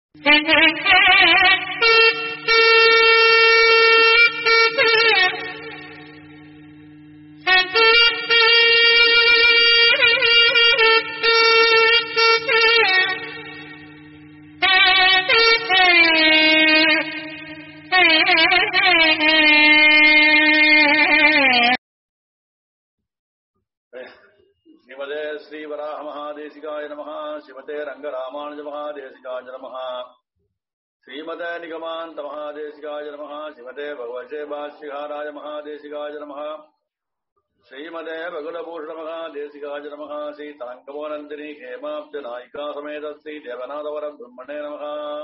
ஸ்ரீமதே ஸ்ரீவராக மகாதேசிகாய நம ஸ்ரீமதே ரங்கராமானுஜ மகாதேசிகாய நம ஸ்ரீமதே நிகமாந்த மகாதேசிகாய நம ஸ்ரீமதே பகவதே பாஷ்யகாராய மகாதேசிகாய நம ஸ்ரீமதே பகுலபூஷண மகாதேசிகாய நம ஸ்ரீ தரங்கமோநந்தினி ஹேமாப்ஜ நாயிகா சமேத ஸ்ரீ தேவநாதவர பிரம்மணே நம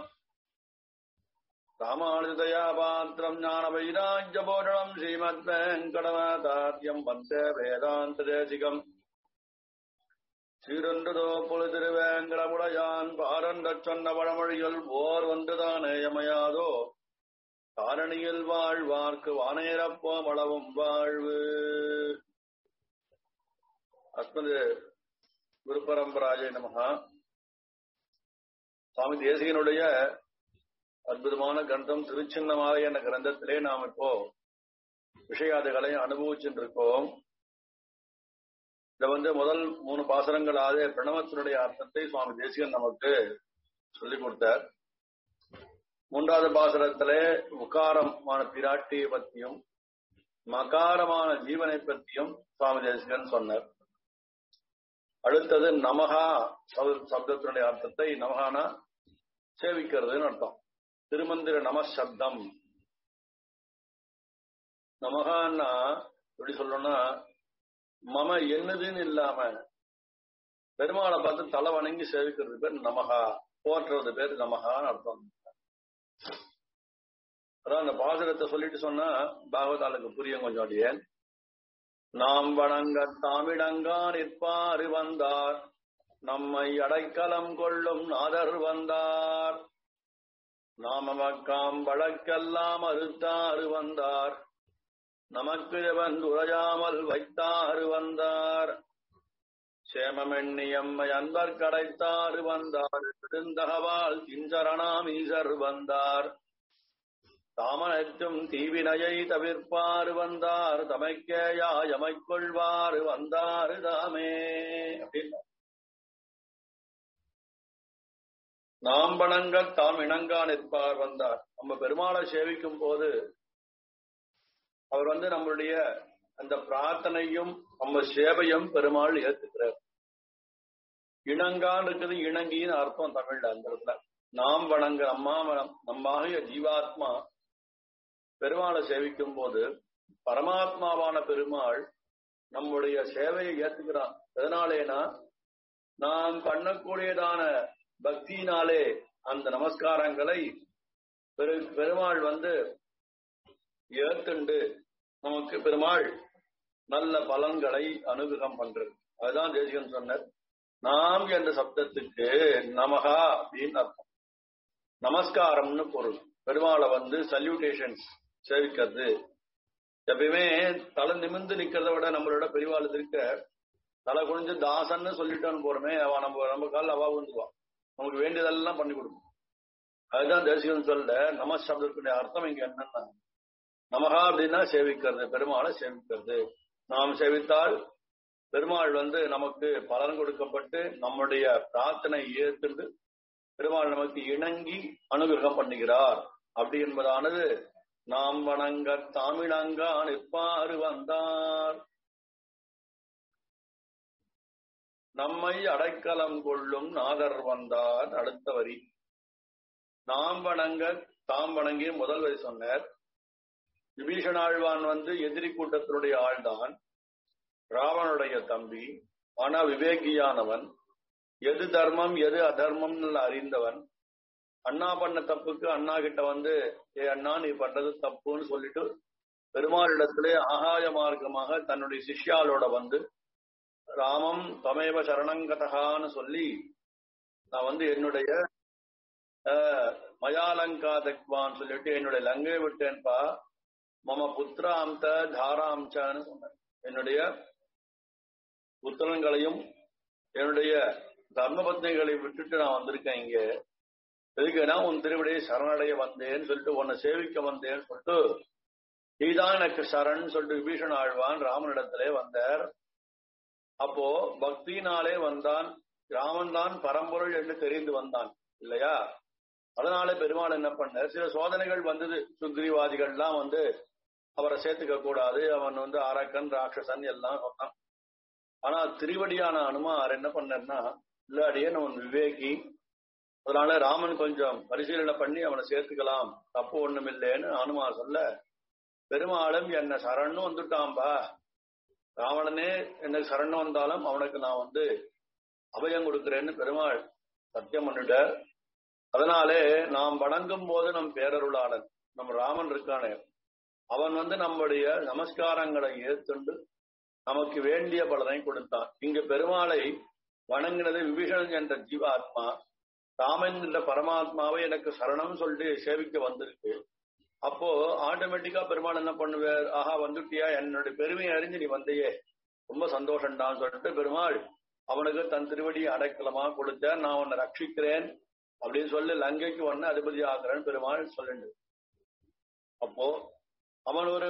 ராமானுஜதயா பாத்திரம் ஞான வைராஜ்யபோஷணம் ஸ்ரீமத் வெங்கடநாதாத்யம் வந்தே வேதாந்ததேசிகம் சீரொன்றதோ பொழு திருவேங்கடமுடையான் பாரண்ட சொன்ன வடமொழிகள் ஓர் வந்துதானே யமையாதோ காரணியில் வாழ்வார்க்கு வானேரப்போம் அளவும் வாழ்வு அஸ்மது குருபரம்பராஜை நமகா சுவாமி தேசிகனுடைய அற்புதமான கிரந்தம் திருச்சின்னமாக என்ற கிரந்தத்திலே நாம் இப்போ விஷயாதிகளை அனுபவிச்சுட்டு இருக்கோம் இத வந்து முதல் மூணு பாசனங்களாக பிரணவத்தினுடைய அர்த்தத்தை சுவாமி தேசிகன் நமக்கு சொல்லிக் கொடுத்தார் மூன்றாவது பாசனத்திலே உக்காரமான பிராட்டியை பற்றியும் மகாரமான ஜீவனை பற்றியும் சுவாமி தேசிகன் சொன்னார் அடுத்தது நமகா சப்தத்தினுடைய அர்த்தத்தை நமகானா சேவிக்கிறதுன்னு அர்த்தம் திருமந்திர நம சப்தம் நமகான்னா எப்படி சொல்லணும்னா மம என்னதுன்னு இல்லாம பெருமாளை பார்த்து தலை வணங்கி சேவிக்கிறது பேர் நமகா போற்றுறது பேர் நமகான்னு அர்த்தம் அதான் அந்த பாசுரத்தை சொல்லிட்டு சொன்னா பாகவதாளுக்கு புரியும் கொஞ்சம் அப்படியே நாம் வணங்க தாமிடங்கா நிற்பாரு வந்தார் நம்மை அடைக்கலம் கொள்ளும் நாதர் வந்தார் நாமமக்காம் வழக்கெல்லாம் அறுத்தாறு வந்தார் நமக்கு வந்து உரையாமல் வைத்தாறு வந்தார் சேமமெண்ணியம்மை அன்பர் கடைத்தாறு வந்தார் நெடுந்தகவால் கிஞ்சரணாமீசர் வந்தார் தாமனற்றும் தீவினையை தவிர்ப்பாறு வந்தார் தமைக்கேயா எமைக்கொள்வாறு வந்தாரு தாமே அப்படின்னு நாம் வணங்க தாம் இணங்கா நிற்பார் வந்தார் நம்ம பெருமாளை சேவிக்கும் போது அவர் வந்து நம்மளுடைய அந்த பிரார்த்தனையும் நம்ம சேவையும் பெருமாள் ஏத்துக்கிறார் இணங்கான் இருக்குது இணங்கின்னு அர்த்தம் தமிழ்ல அந்த இடத்துல நாம் வணங்க நம்மா நம்மாகிய ஜீவாத்மா பெருமாளை சேவிக்கும் போது பரமாத்மாவான பெருமாள் நம்முடைய சேவையை ஏத்துக்கிறான் எதனாலேனா நாம் பண்ணக்கூடியதான பக்தியினாலே அந்த நமஸ்காரங்களை பெரு பெருமாள் வந்து ஏத்துண்டு நமக்கு பெருமாள் நல்ல பலன்களை அனுகிரகம் பண்றது அதுதான் தேசிகன் சொன்னார் நாம் என்ற சப்தத்துக்கு நமகா அப்படின்னு அர்த்தம் நமஸ்காரம்னு பொருள் பெருமாளை வந்து சல்யூட்டேஷன்ஸ் சேவிக்கிறது எப்பயுமே தலை நிமிந்து நிக்கிறத விட நம்மளோட பெரியவாள் இருக்க தலை குனிஞ்சு தாசன்னு சொல்லிட்டோன்னு போறோமே அவ நம்ம நம்ம காலில் அவா விழுந்துருவான் நமக்கு வேண்டியதெல்லாம் பண்ணி கொடுக்கும் அதுதான் தேசிகன் சொல்ல நம சப்தத்துடைய அர்த்தம் இங்க என்னன்னா நமகா அப்படின்னா சேவிக்கிறது பெருமாளை சேவிக்கிறது நாம் சேவித்தால் பெருமாள் வந்து நமக்கு பலன் கொடுக்கப்பட்டு நம்முடைய பிரார்த்தனை ஏற்று பெருமாள் நமக்கு இணங்கி அனுகிரகம் பண்ணுகிறார் அப்படி என்பதானது நாம் வணங்க தாமிழங்கா நிற்பாறு வந்தார் நம்மை அடைக்கலம் கொள்ளும் நாதர் வந்தார் அடுத்த வரி நாம் வணங்க தாம் வணங்கி முதல் வரி சொன்னார் விபீஷணாழ்வான் வந்து எதிரி கூட்டத்தினுடைய ஆள்தான் ராவனுடைய தம்பி ஆனா விவேகியானவன் எது தர்மம் எது அதர்மம் அறிந்தவன் அண்ணா பண்ண தப்புக்கு அண்ணா கிட்ட வந்து ஏ அண்ணா நீ பண்றது தப்புன்னு சொல்லிட்டு பெருமாளிடத்திலே ஆகாய மார்க்கமாக தன்னுடைய சிஷ்யாலோட வந்து ராமம் தமேவ சரணங்கதகான்னு சொல்லி நான் வந்து என்னுடைய மயாலங்கா தக்வான்னு சொல்லிட்டு என்னுடைய லங்கை விட்டேன்பா மம புத்திராம்த தாராம்சான்னு சொன்னேன் என்னுடைய புத்திரங்களையும் என்னுடைய தர்மபத்னிகளை விட்டுட்டு நான் வந்திருக்கேன் இங்க எதுக்குன்னா உன் திருவிடையை சரணடைய வந்தேன்னு சொல்லிட்டு உன்னை சேவிக்க வந்தேன்னு சொல்லிட்டு நீதான் எனக்கு சரண் சொல்லிட்டு விபீஷண ஆழ்வான் ராமனிடத்திலே வந்தார் அப்போ பக்தியினாலே வந்தான் ராமன் தான் பரம்பொருள் என்று தெரிந்து வந்தான் இல்லையா அதனால பெருமாள் என்ன பண்ண சில சோதனைகள் வந்தது சுக்ரீவாதிகள்லாம் வந்து அவரை சேர்த்துக்க கூடாது அவன் வந்து அரக்கன் ராட்சசன் எல்லாம் சொன்னான் ஆனா திருவடியான அனுமார் என்ன பண்ணார்னா இல்லாடியே அவன் விவேகி அதனால ராமன் கொஞ்சம் பரிசீலனை பண்ணி அவனை சேர்த்துக்கலாம் தப்பு ஒண்ணும் இல்லைன்னு அனுமார் சொல்ல பெருமாளும் என்ன சரணு வந்துட்டான்பா ராவணனே எனக்கு சரணம் வந்தாலும் அவனுக்கு நான் வந்து அபயம் கொடுக்கிறேன்னு பெருமாள் சத்தியம் பண்ணிட்டார் அதனாலே நாம் வணங்கும் போது நம் பேரருளாளன் நம் ராமன் இருக்கானே அவன் வந்து நம்முடைய நமஸ்காரங்களை ஏத்துண்டு நமக்கு வேண்டிய பலனை கொடுத்தான் இங்கு பெருமாளை வணங்கினது விபீஷணன் என்ற ஜீவாத்மா ராமன் என்ற பரமாத்மாவை எனக்கு சரணம் சொல்லிட்டு சேவிக்க வந்திருக்கு அப்போ ஆட்டோமேட்டிக்கா பெருமாள் என்ன பண்ணுவார் ஆஹா வந்துட்டியா என்னுடைய பெருமையை அறிஞ்சு நீ வந்தையே ரொம்ப சந்தோஷம்டான்னு சொல்லிட்டு பெருமாள் அவனுக்கு தன் திருவடியை அடைக்கலமா கொடுத்த நான் உன்னை ரட்சிக்கிறேன் அப்படின்னு சொல்லி லங்கைக்கு ஒன்னு அதிபதி ஆகிறேன் பெருமாள் சொல்லிண்டு அப்போ அவன் ஒரு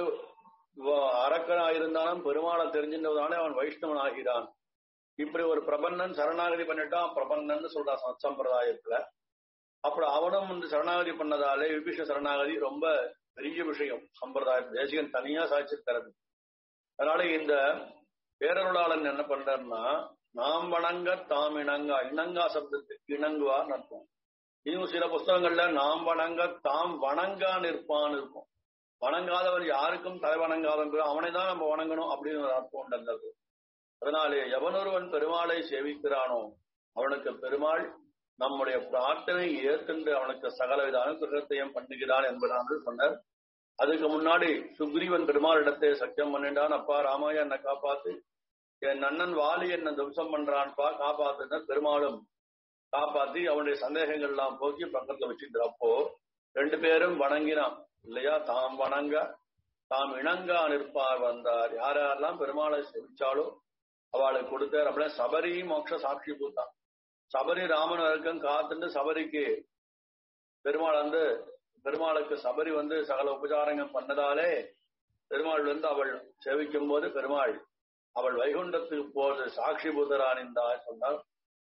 அரக்கனா இருந்தாலும் பெருமாளை தெரிஞ்சிருந்ததாலே அவன் வைஷ்ணவன் ஆகிறான் இப்படி ஒரு பிரபன்னன் சரணாகதி பண்ணிட்டான் பிரபன்னன் சொல்றான் சம்பிரதாயத்துல அப்புறம் அவனும் வந்து சரணாகதி பண்ணதாலே விபீஷ சரணாகதி ரொம்ப பெரிய விஷயம் சம்பிரதாயம் தேசிகன் தனியா சாட்சிருக்கிறது அதனால இந்த பேரருளாளன் என்ன பண்றாருன்னா நாம் வணங்க தாம் இணங்க இணங்கா சப்தத்துக்கு இணங்குவார் அர்த்தம் இன்னும் சில புஸ்தகங்கள்ல நாம் வணங்க தாம் வணங்கா நிற்பான் இருக்கும் வணங்காதவன் யாருக்கும் தலை வணங்காதவன் அவனை தான் நம்ம வணங்கணும் அப்படின்னு ஒரு அர்த்தம் உண்டது அதனாலே எவனொருவன் பெருமாளை சேவிக்கிறானோ அவனுக்கு பெருமாள் நம்முடைய பிரார்த்தனை ஏற்கென்று அவனுக்கு சகலவித அனுகிரகத்தையும் பண்ணுகிறான் என்பதாக சொன்னார் அதுக்கு முன்னாடி சுக்ரீவன் பெருமாளிடத்தை சத்தியம் பண்ணிட்டான் அப்பா ராமாயா என்னை காப்பாத்து என் அண்ணன் வாலி என்ன துவம்சம் பண்றான்பா காப்பாத்துனர் பெருமாளும் காப்பாத்தி அவனுடைய சந்தேகங்கள் எல்லாம் போக்கி பக்கத்துல வச்சுட்டு அப்போ ரெண்டு பேரும் வணங்கினான் இல்லையா தாம் வணங்க தாம் இணங்கா நிற்பார் வந்தார் யார் யாரெல்லாம் பெருமாளை செவிச்சாலோ அவளுக்கு கொடுத்தார் அப்படியே சபரி மோட்ச சாட்சி பூத்தான் சபரி ராமன் வரைக்கும் காத்துட்டு சபரிக்கு பெருமாள் வந்து பெருமாளுக்கு சபரி வந்து சகல உபச்சாரங்கள் பண்ணதாலே பெருமாள் வந்து அவள் சேவிக்கும் போது பெருமாள் அவள் வைகுண்டத்துக்கு போது சாட்சி பூதரானிந்தா சொன்னார்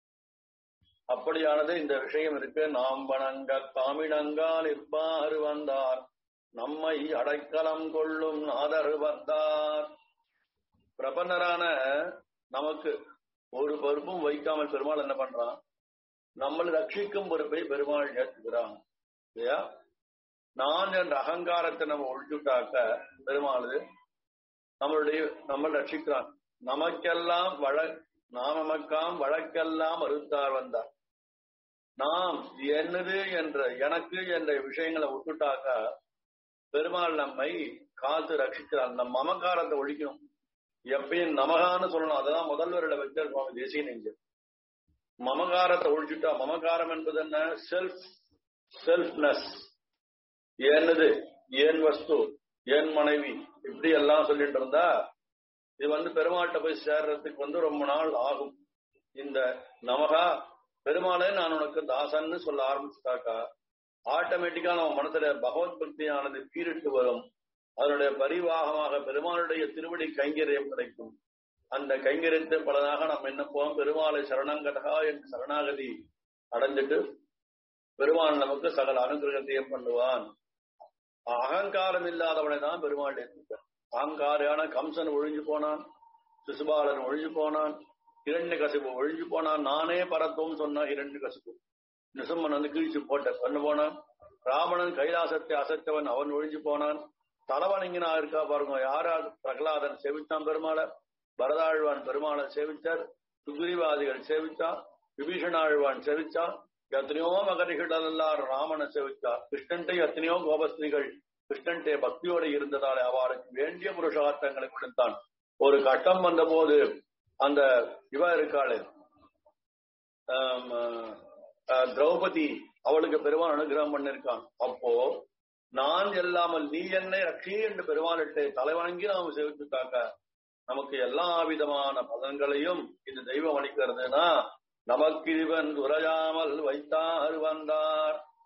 அப்படியானது இந்த விஷயம் இருக்கு நாம் வணங்க தாமிணங்கா நிற்பாறு வந்தார் நம்மை அடைக்கலம் கொள்ளும் நாதர் வந்தார் பிரபன்னரான நமக்கு ஒரு பொறுப்பும் வைக்காமல் பெருமாள் என்ன பண்றான் நம்மளை ரட்சிக்கும் பொறுப்பை பெருமாள் ஏற்றுக்கிறான் இல்லையா நான் என்ற அகங்காரத்தை நம்ம ஒழிச்சுட்டாக்க பெருமாள் நம்மளுடைய நம்ம ரட்சிக்கிறான் நமக்கெல்லாம் வழ நாம் நமக்காம் வழக்கெல்லாம் அறுத்தார் வந்தார் நாம் என்னது என்ற எனக்கு என்ற விஷயங்களை விட்டுட்டாக்க பெருமாள் நம்மை காத்து ரட்சிக்கிறான் நம் மமக்காரத்தை ஒழிக்கணும் எப்பயும் நமகான்னு சொல்லணும் அதுதான் முதல்வரில் வைத்த சுவாமி தேசிய நெஞ்சர் மமகாரத்தை ஒழிச்சுட்டா மமகாரம் என்பது என்ன செல்ஃப் செல்ஃப்னஸ் என்னது ஏன் வஸ்து ஏன் மனைவி இப்படி எல்லாம் சொல்லிட்டு இருந்தா இது வந்து பெருமாள்கிட்ட போய் சேர்றதுக்கு வந்து ரொம்ப நாள் ஆகும் இந்த நமகா பெருமாளே நான் உனக்கு தாசன்னு சொல்ல ஆரம்பிச்சுட்டாக்கா ஆட்டோமேட்டிக்கா நம்ம மனசுல பகவத் பக்தியானது பீரிட்டு வரும் அதனுடைய பரிவாகமாக பெருமாளுடைய திருவடி கைங்கரியம் கிடைக்கும் அந்த கைங்கரியத்தின் பலனாக நம்ம என்ன போவோம் பெருமாளை சரணங்கடகா என்று சரணாகதி அடைஞ்சிட்டு பெருமாள் நமக்கு சகல அனுகிரகத்தையும் பண்ணுவான் அகங்காரம் இல்லாதவனை தான் பெருமாள் ஏற்றுப்பார் அகங்காரியான கம்சன் ஒழிஞ்சு போனான் சிசுபாலன் ஒழிஞ்சு போனான் இரண்டு கசிப்பு ஒழிஞ்சு போனான் நானே பரத்துவம் சொன்ன இரண்டு கசிப்பு நிசம்மன் வந்து கீழ்ச்சி போட்ட கொண்டு போனான் ராவணன் கைலாசத்தை அசைத்தவன் அவன் ஒழிஞ்சு போனான் தலைவணங்கினா இருக்கா பாருங்க யாரா பிரகலாதன் சேவித்தான் பெருமாளை பரதாழ்வான் பெருமாளை சேவித்தார் சுக்ரீவாதிகள் சேவித்தான் விபீஷணாழ்வான் சேவித்தான் எத்தனையோ மகரிகள் எல்லாம் ராமனை சேவித்தா கிருஷ்ணன்ட்டை எத்தனையோ கோபஸ்திரிகள் கிருஷ்ணன்ட்டே பக்தியோடு இருந்ததால் அவளுக்கு வேண்டிய புருஷார்த்தங்களை கொடுத்தான் ஒரு கட்டம் வந்த போது அந்த இவ இருக்காளு திரௌபதி அவளுக்கு பெருமான் அனுகிரகம் பண்ணிருக்கான் அப்போ நான் இல்லாமல் நீ என்னை ரட்சி என்று பெருமானிட்டை தலைவணங்கி நாம் சேவித்துட்டாக்க நமக்கு எல்லா விதமான பலன்களையும் இந்த தெய்வம் அளிக்கிறதுனா நமக்கு இவன் துறையாமல் வைத்தார் வந்தார்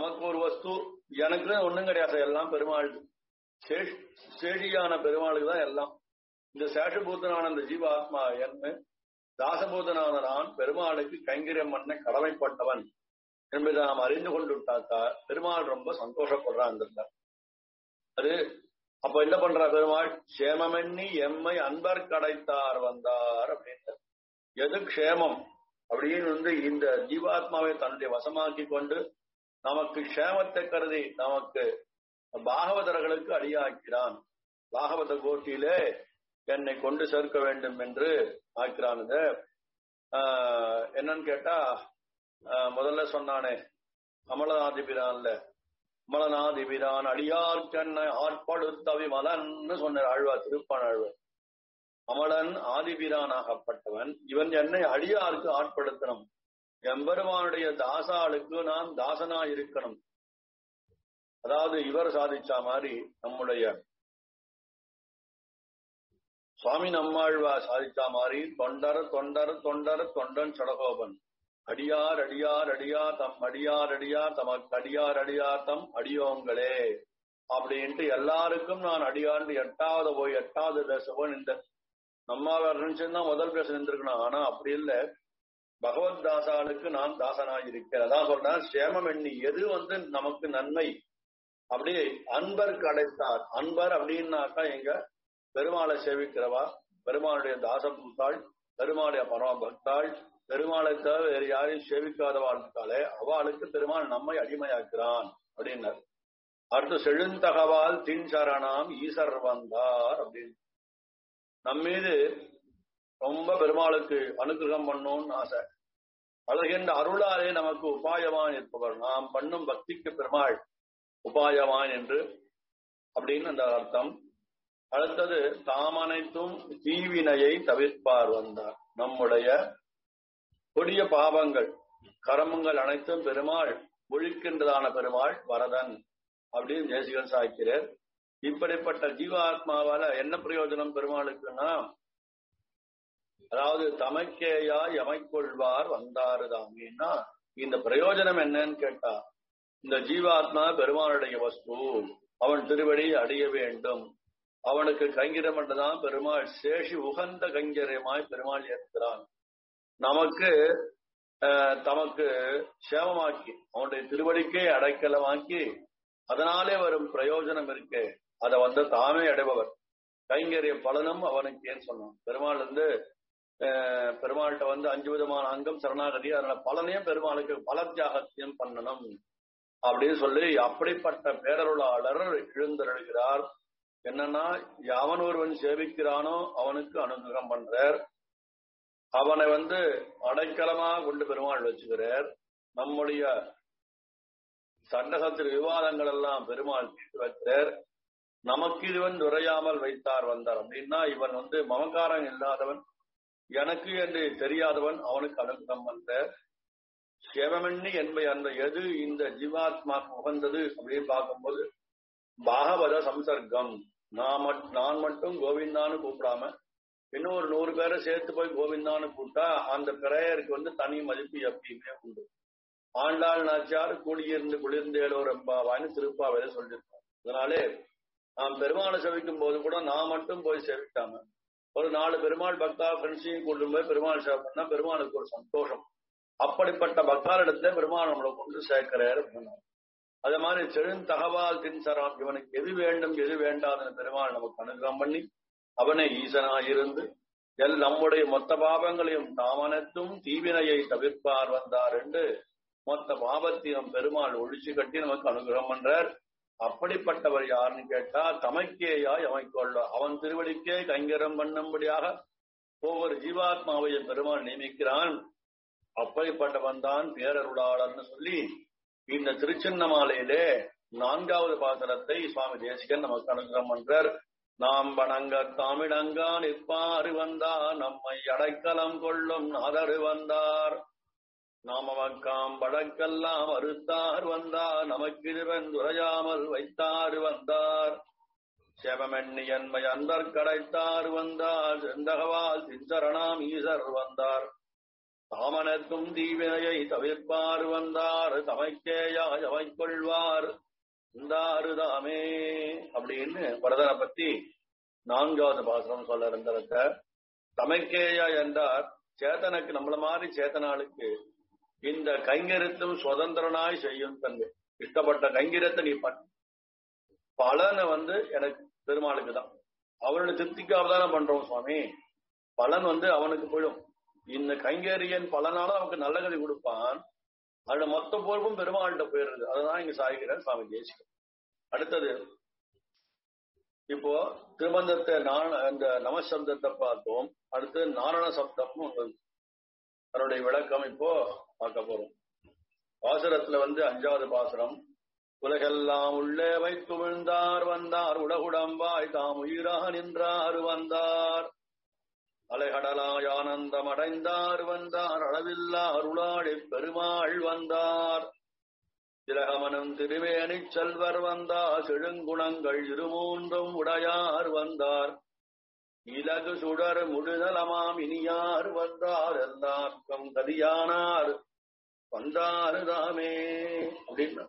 நமக்கு ஒரு வஸ்து எனக்கு ஒண்ணும் கிடையாது எல்லாம் பெருமாள் சேஷ் சேஷியான பெருமாளுக்கு தான் எல்லாம் இந்த சேஷபூத்தனான இந்த ஜீவாத்மா என்ன தாசபூதனான நான் பெருமாளுக்கு கைங்கரியம் பண்ண கடமைப்பட்டவன் என்பதை நாம் அறிந்து கொண்டுட்டாக்கா பெருமாள் ரொம்ப சந்தோஷப்படுறான் அந்த இடத்துல. அது அப்ப என்ன பண்றா பெருமாள் சேமமெண்ணி எம்மை அன்பர் கடைத்தார் வந்தார் அப்படின்னு எது க்ஷேமம் அப்படின்னு வந்து இந்த ஜீவாத்மாவை தன்னுடைய வசமாக்கி கொண்டு நமக்கு க்ஷேமத்தை கருதி நமக்கு பாகவதர்களுக்கு அடியாக்கிறான் பாகவத கோட்டியிலே என்னை கொண்டு சேர்க்க வேண்டும் என்று ஆக்கிறான் இது ஆஹ் என்னன்னு கேட்டா ஆஹ் முதல்ல சொன்னானே அமலநாதிபிரான்ல அமலநாதிபிரான் அடியார்க்கண்ணை ஆட்படுத்தவி மலன்னு சொன்னார் ஆழ்வார் திருப்பான் ஆழ்வார் அமலன் ஆதிபிரானாகப்பட்டவன் இவன் என்னை அடியாருக்கு ஆட்படுத்தணும் எம்பெருமானுடைய தாசாளுக்கு நான் தாசனா இருக்கணும் அதாவது இவர் சாதிச்சா மாதிரி நம்முடைய சுவாமி நம்மாழ்வா சாதிச்சா மாதிரி தொண்டர் தொண்டர் தொண்டர் தொண்டன் சடகோபன் அடியார் அடியார் அடியா தம் அடியார் அடியார் தமக்கு அடியார் அடியார் தம் அடியோங்களே அப்படின்ட்டு எல்லாருக்கும் நான் அடியாண்டு எட்டாவது போய் எட்டாவது பேசவன் இந்த நம்மாவார் நினைச்சிருந்தா முதல் பேச நின்றுக்கணும் ஆனா அப்படி இல்ல பகவத் தாசாளுக்கு நான் தாசனாய் இருக்கிறேன் அதான் சொல்றேன் சேமம் எண்ணி எது வந்து நமக்கு நன்மை அப்படியே அன்பர் கிடைத்தார் அன்பர் அப்படின்னாக்கா எங்க பெருமாளை சேவிக்கிறவா பெருமாளுடைய தாசபூத்தாள் பெருமாளுடைய பரம பக்தாள் பெருமாளை தவிர வேறு யாரையும் சேவிக்காதவாள் இருக்காளே அவளுக்கு பெருமாள் நம்மை அடிமையாக்குறான் அப்படின்னார் அடுத்து செழுந்தகவால் தின் சரணாம் ஈசர் வந்தார் அப்படின்னு நம்மீது ரொம்ப பெருமாளுக்கு அனுகிரகம் பண்ணணும்னு ஆசை அழகின்ற அருளாலே நமக்கு உபாயமான் இருப்பவர் நாம் பண்ணும் பக்திக்கு பெருமாள் உபாயமான் என்று அப்படின்னு அந்த அர்த்தம் அடுத்தது தாம் அனைத்தும் தீவினையை தவிர்ப்பார் வந்தார் நம்முடைய கொடிய பாவங்கள் கரமங்கள் அனைத்தும் பெருமாள் ஒழிக்கின்றதான பெருமாள் வரதன் அப்படின்னு தேசிகன் சாய்க்கிறார் இப்படிப்பட்ட ஜீவாத்மாவால என்ன பிரயோஜனம் பெருமாளுக்குன்னா அதாவது தமக்கேயா எமைக்கொள்வார் வந்தாருதாமின்னா இந்த பிரயோஜனம் என்னன்னு கேட்டா இந்த ஜீவாத்மா பெருமாளுடைய வஸ்து அவன் திருவடி அடைய வேண்டும் அவனுக்கு கைங்கிரம் என்றுதான் பெருமாள் சேஷி உகந்த கைங்கரியமாய் பெருமாள் ஏற்கிறான் நமக்கு அஹ், தமக்கு சேமமாக்கி அவனுடைய திருவடிக்கே அடைக்கலமாக்கி அதனாலே வரும் பிரயோஜனம் இருக்கே அதை வந்து தாமே அடைபவர் கைங்கரிய பலனும் அவனுக்கு ஏன் சொன்னான் பெருமாள் வந்து அஹ், பெருமாள்கிட்ட வந்து அஞ்சு விதமான அங்கம் சரணாகதி அதனால பலனையும் பெருமாளுக்கு பல தியாகத்தையும் பண்ணணும் அப்படின்னு சொல்லி அப்படிப்பட்ட பேரருளாளர் எழுந்தருள்கிறார் என்னன்னா அவன் ஒருவன் சேவிக்கிறானோ அவனுக்கு அனுகிரகம் பண்றார் அவனை வந்து அடைக்கலமா கொண்டு பெருமாள் வச்சுக்கிறார் நம்முடைய சண்டகத்தின் விவாதங்கள் எல்லாம் பெருமாள் தீர்த்து வைக்கிறார் நமக்கு இதுவன் உரையாமல் வைத்தார் வந்தார் அப்படின்னா இவன் வந்து மமக்காரம் இல்லாதவன் எனக்கு என்று தெரியாதவன் அவனுக்கு அனுகிரகம் பண்றார் சேவமெண்ணி என்பை அந்த எது இந்த ஜீவாத்மாக்கு உகந்தது அப்படின்னு பார்க்கும்போது பாகவத சம்சர்க்கம் நான் மட்- நான் மட்டும் கோவிந்தான்னு கூப்பிடாம இன்னும் ஒரு நூறு பேரை சேர்த்து போய் கோவிந்தான்னு கூப்பிட்டா அந்த பிரேயருக்கு வந்து தனி மதிப்பு எப்பயுமே உண்டு ஆண்டாள் நாச்சியார் கூடியிருந்து குளிர்ந்தேலோ ரெம்பாவான்னு திருப்பாவையில சொல்லியிருக்கோம் அதனாலே நாம் பெருமாளை செவிக்கும் போது கூட நான் மட்டும் போய் செவிக்காம ஒரு நாலு பெருமாள் பக்தா ஃப்ரெண்ட்ஸையும் கொண்டு போய் பெருமாள் சேவை பண்ணா பெருமாளுக்கு ஒரு சந்தோஷம் அப்படிப்பட்ட பக்தாரிடத்துல பெருமாள் நம்மளை கொண்டு சேர்க்கிறார் அப்படின்னா அதே மாதிரி செழுந்தகவால் தின்சராம் இவனுக்கு எது வேண்டும் எது வேண்டாதுன்னு பெருமாள் நமக்கு அனுகிரகம் பண்ணி அவனை ஈசனாயிருந்து எல் நம்முடைய மொத்த பாவங்களையும் தாமனத்தும் தீவினையை தவிர்ப்பார் வந்தார் என்று மொத்த பாவத்தையும் பெருமாள் ஒழிச்சு கட்டி நமக்கு அனுகிரகம் பண்றார் அப்படிப்பட்டவர் யாருன்னு கேட்டா தமக்கேயாய் அமைக்கொள்ள அவன் திருவடிக்கே கைங்கரம் பண்ணும்படியாக ஒவ்வொரு ஜீவாத்மாவையும் பெருமாள் நியமிக்கிறான் அப்படிப்பட்டவன் தான் பேரருளாளர்னு சொல்லி இந்த திருச்சின்னமாலையிலே நான்காவது பாசனத்தை சுவாமி தேசிகன் நமக்கு அனுகிரகம் பண்றார் நாம் வணங்க தாமிடங்கா நிற்பாறு வந்தார் நம்மை அடைக்கலம் கொள்ளும் நாதரு வந்தார் நாம் அவக்காம் வழக்கெல்லாம் அறுத்தார் வந்தார் நமக்கிருவன் துறையாமல் வைத்தார் வந்தார் சேவமெண்ணி என்மை அன்பர் கடைத்தார் வந்தார் செந்தகவால் சிஞ்சரணாம் ஈசர் வந்தார் தாமனத்தும் தீவினையை தவிர்ப்பார் வந்தார் தமைக்கேயாய் கொள்வார் இந்தாரு தாமே அப்படின்னு பரதனை பத்தி நான்காவது பாசனம் சொல்ல இருந்தவத்த தமைக்கேயா என்றார் சேத்தனுக்கு நம்மள மாதிரி சேத்தனாளுக்கு இந்த கைங்கரித்தும் சுதந்திரனாய் செய்யும் தன்மை இஷ்டப்பட்ட கைங்கரத்தை நீ பண்ண பலனை வந்து எனக்கு பெருமாளுக்கு தான் அவனோட திருப்திக்காக தானே பண்றோம் சுவாமி பலன் வந்து அவனுக்கு போயிடும் இந்த கைங்கரியன் பலனால அவனுக்கு நல்ல கதை கொடுப்பான் அதோட மொத்த பொறுப்பும் பெருமாள்கிட்ட போயிடுறது அதுதான் இங்க சாய்கிறார் சுவாமி தேசிகன் அடுத்தது இப்போ திருமந்தத்தை நான இந்த நமசப்தத்தை பார்த்தோம் அடுத்து நாரண சப்தம்னு ஒன்று அதனுடைய விளக்கம் இப்போ பார்க்க போறோம் பாசுரத்துல வந்து அஞ்சாவது பாசுரம் உலகெல்லாம் உள்ளே வைத்து விழுந்தார் வந்தார் உலகுடம்பாய் தாம் உயிராக நின்றார் வந்தார் அலைகடலாய் ஆனந்தம் அடைந்தார் வந்தார் அளவில்லா அருளாடி பெருமாள் வந்தார் திலகமனும் திருவேணி செல்வர் வந்தார் செழுங்குணங்கள் இருமூன்றும் உடையார் வந்தார் இலகு சுடர் முழுதலமாம் இனியார் வந்தார் எல்லாருக்கும் கதியானார் வந்தாரு தாமே அப்படின்னு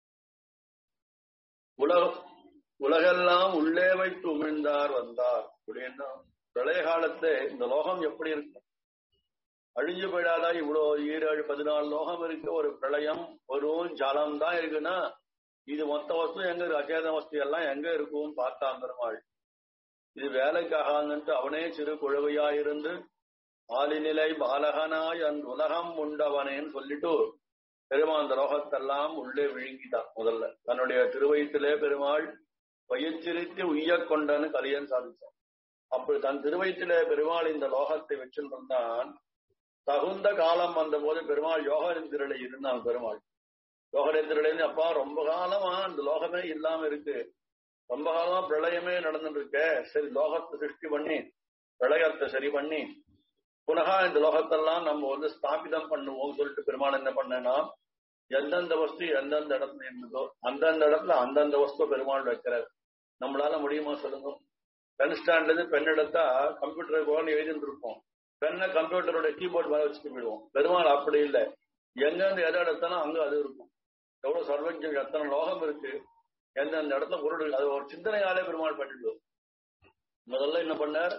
உலக உலகெல்லாம் உள்ளே வைத்து உமிழ்ந்தார் வந்தார் அப்படின்னா பிரளய காலத்து இந்த லோகம் எப்படி இருக்கு அழிஞ்சு போயிடாதா இவ்வளவு ஈரேழு பதினாலு லோகம் இருக்கு ஒரு பிரளயம் ஒரு ஜலம் தான் இருக்குன்னா இது மொத்த வஸ்து எங்க இருக்கு அச்சேத வஸ்து எல்லாம் எங்க இருக்கும் பார்த்தா பெருமாள் இது வேலைக்காகன்ட்டு அவனே சிறு குழவையாயிருந்து ஆலிநிலை பாலகனாய் அந்த உலகம் உண்டவனேன்னு சொல்லிட்டு பெருமாள் அந்த லோகத்தெல்லாம் உள்ளே விழுங்கிட்டான் முதல்ல தன்னுடைய திருவயிற்றிலே பெருமாள் பயிற்சிரித்து உய்ய கொண்டன்னு கலியன் சாதிச்சான் அப்படி தன் திருவயிற்றிலே பெருமாள் இந்த லோகத்தை வச்சிருந்தான் தகுந்த காலம் வந்த போது பெருமாள் யோகநிந்திரலை இருந்தான் பெருமாள் யோகநிந்திரலைன்னு அப்பா ரொம்ப காலமா இந்த லோகமே இல்லாம இருக்கு ரொம்ப காலமா பிரளயமே நடந்துட்டு இருக்க சரி லோகத்தை சிருஷ்டி பண்ணி பிரளயத்தை சரி பண்ணி புனகா இந்த லோகத்தெல்லாம் நம்ம வந்து ஸ்தாபிதம் பண்ணுவோம் சொல்லிட்டு பெருமாள் என்ன பண்ணனா எந்தெந்த வஸ்து எந்தெந்த இடத்துல இருந்ததோ அந்தந்த இடத்துல அந்தந்த வஸ்து பெருமாள் வைக்கிறார் நம்மளால முடியுமா சொல்லுங்க பென் ஸ்டாண்ட்ல இருந்து பென் எடுத்தா கம்ப்யூட்டர் போகணும் எழுதிட்டு இருப்போம் பெண்ணை கம்ப்யூட்டரோட கீபோர்ட் மேல வச்சுட்டு போயிடுவோம் பெருமாள் அப்படி இல்லை எங்கெந்த எதை எடுத்தாலும் அங்க அது இருக்கும் எவ்வளவு சர்வஜம் எத்தனை லோகம் இருக்கு எந்தெந்த இடத்துல பொருள் அது ஒரு சிந்தனையாலே பெருமாள் பண்ணிடுவோம் முதல்ல என்ன பண்ணார்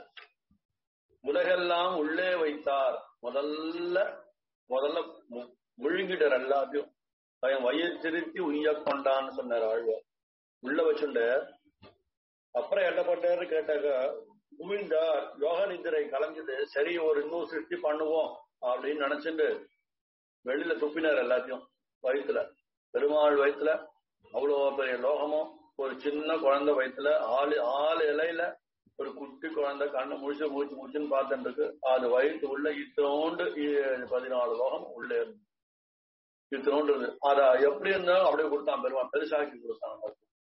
உலகெல்லாம் உள்ளே வைத்தார் முதல்ல முதல்ல முழுங்கிட்டார் எல்லாத்தையும் பையன் வயிறு திருத்தி உய்ய கொண்டான்னு சொன்னார் ஆழ்வார் உள்ள வச்சுண்டு அப்புறம் என்ன பண்ணாரு கேட்டாக்க உமிழ்ந்தார் யோக நிதிரை கலைஞ்சது சரி ஒரு இன்னும் சிருஷ்டி பண்ணுவோம் அப்படின்னு நினைச்சுட்டு வெளியில துப்பினார் எல்லாத்தையும் வயிற்றுல பெருமாள் வயிற்றுல அவ்வளவு பெரிய லோகமும் ஒரு சின்ன குழந்தை வயிற்றுல ஆளு ஆளு இலையில ஒரு குட்டி குழந்தை கண்ணை முடிச்சு முடிச்சு முடிச்சுன்னு பார்த்துட்டு இருக்கு அது வயிற்று உள்ள இத்தோண்டு பதினாலு லோகம் உள்ளே இருந்து இத்தோண்டு இருந்து அத எப்படி இருந்தாலும் அப்படியே கொடுத்தான் பெருமாள் பெருசாக்கி கொடுத்தான்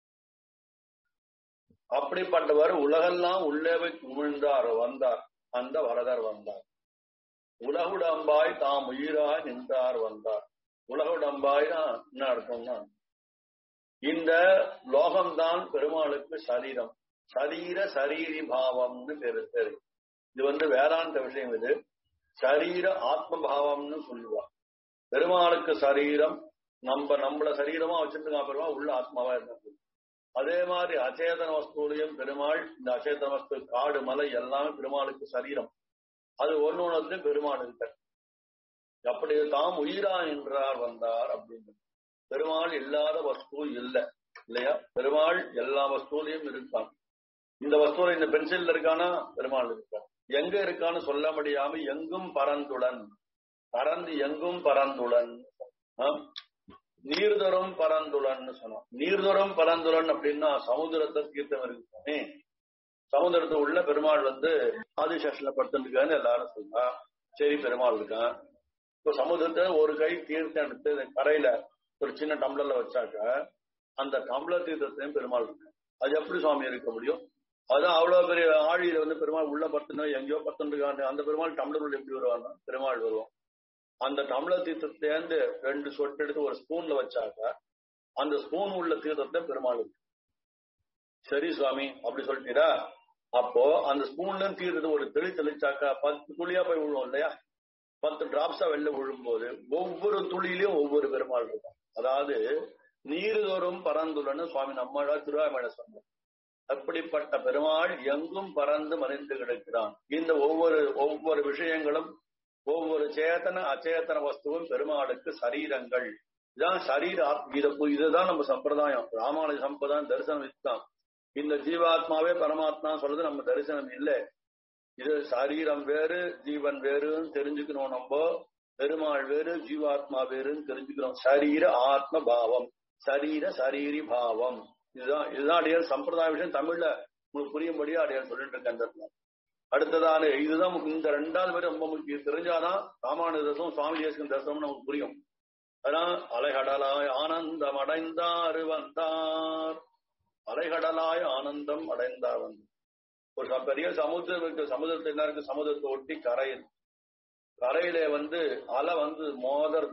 அப்படிப்பட்டவர் உலகெல்லாம் உள்ளே வைத்து உமிழ்ந்தார் வந்தார் அந்த வரதர் வந்தார் உலகுடம்பாய் தாம் உயிராய் நின்றார் வந்தார் உலகுடம்பாய்னா என்ன அர்த்தம்னா இந்த லோகம்தான் பெருமாளுக்கு சரீரம் சரீர சரீரி பாவம்னு பேரு பேரு இது வந்து வேதாந்த விஷயம் இது சரீர ஆத்ம பாவம்னு சொல்லுவா பெருமாளுக்கு சரீரம் நம்ம நம்மள சரீரமா வச்சிருக்கா பெருமாள் உள்ள ஆத்மாவா இருந்தது அதே மாதிரி அச்சேதன வஸ்துலையும் பெருமாள் இந்த அச்சேதன வஸ்து காடு மலை எல்லாமே பெருமாளுக்கு சரீரம் அது ஒன்னு ஒன்று பெருமாள் இருக்கார் அப்படி தாம் உயிரா என்றார் வந்தார் அப்படின்னு பெருமாள் இல்லாத வஸ்து இல்லை இல்லையா பெருமாள் எல்லா வஸ்துலையும் இருக்கான் இந்த வஸ்துல இந்த பென்சில் இருக்கானா பெருமாள் இருக்கான் எங்க இருக்கான்னு சொல்ல முடியாம எங்கும் பரந்துடன் பறந்து எங்கும் பரந்துடன் நீர்தொரும் பரந்துளன்னு சொன்னோம் நீர்தொரும் பரந்துளன் அப்படின்னா சமுதிரத்தை தீர்த்தம் இருக்குமே சமுதிரத்து உள்ள பெருமாள் வந்து ஆதிசேஷன்ல படுத்துருக்கான்னு எல்லாரும் சொல்லா சரி பெருமாள் இருக்கான் இப்போ சமுதிரத்தை ஒரு கை தீர்த்தம் எடுத்து கரையில ஒரு சின்ன டம்ளர்ல வச்சாக்க அந்த டம்ளர் தீர்த்தத்தையும் பெருமாள் இருக்கு அது எப்படி சுவாமி இருக்க முடியும் அதான் அவ்வளவு பெரிய ஆழியில வந்து பெருமாள் உள்ள பத்துனா எங்கேயோ பத்துருக்காங்க அந்த பெருமாள் டம்ளர் உள்ள எப்படி வருவாங்க பெருமாள் வருவோம் அந்த டம்ளர் தீர்த்தத்திலேருந்து ரெண்டு சொட்டு எடுத்து ஒரு ஸ்பூன்ல வச்சாக்க அந்த ஸ்பூன் உள்ள தீர்த்தத்தை பெருமாள் இருக்கு சரி சுவாமி அப்படி சொல்லிட்டீரா அப்போ அந்த ஸ்பூன்ல தீர்த்தது ஒரு தெளி தெளிச்சாக்கா பத்து துளியா போய் விழுவோம் இல்லையா பத்து டிராப்ஸா வெளில விழும்போது ஒவ்வொரு துளியிலும் ஒவ்வொரு பெருமாள் இருக்கும் அதாவது நீருதோறும் பறந்துள்ளன்னு சுவாமி நம்மளா திருவாமேட சொன்னார் அப்படிப்பட்ட பெருமாள் எங்கும் பறந்து மறைந்து கிடக்கிறான் இந்த ஒவ்வொரு ஒவ்வொரு விஷயங்களும் ஒவ்வொரு சேத்தன அச்சேதன வஸ்துவும் பெருமாளுக்கு சரீரங்கள் இதான் சரீர இத இதுதான் நம்ம சம்பிரதாயம் ராமானுஜ சம்பிரதாயம் தரிசனம் இதுதான் இந்த ஜீவாத்மாவே பரமாத்மா சொல்றது நம்ம தரிசனம் இல்லை இது சரீரம் வேறு ஜீவன் வேறுன்னு தெரிஞ்சுக்கணும் நம்ம பெருமாள் வேறு ஜீவாத்மா வேறுன்னு தெரிஞ்சுக்கிறோம் சரீர ஆத்ம பாவம் சரீர சரீரி பாவம் இதுதான் இதுதான் அடியார் சம்பிரதாய விஷயம் தமிழ்ல உங்களுக்கு புரியும்படியா அடியார் சொல்லிட்டு இருக்கேன் அந்த இடத்துல. அடுத்ததான இதுதான் இந்த ரெண்டாவது பேர் ரொம்ப முக்கியம் தெரிஞ்சாதான் ராமானுஜ தரிசனம் சுவாமி தேசகன் தரிசனம் நமக்கு புரியும் அதான் அலைகடலாய் ஆனந்தம் அடைந்தார் வந்தார் அலைகடலாய் ஆனந்தம் அடைந்தார் வந்தார் ஒரு ச- பெரிய சமுத்திரம் இருக்கு சமுதிரத்துல என்ன இருக்கு சமுதிரத்தை ஒட்டி கரையில் கரையில வந்து அலை வந்து மோதர்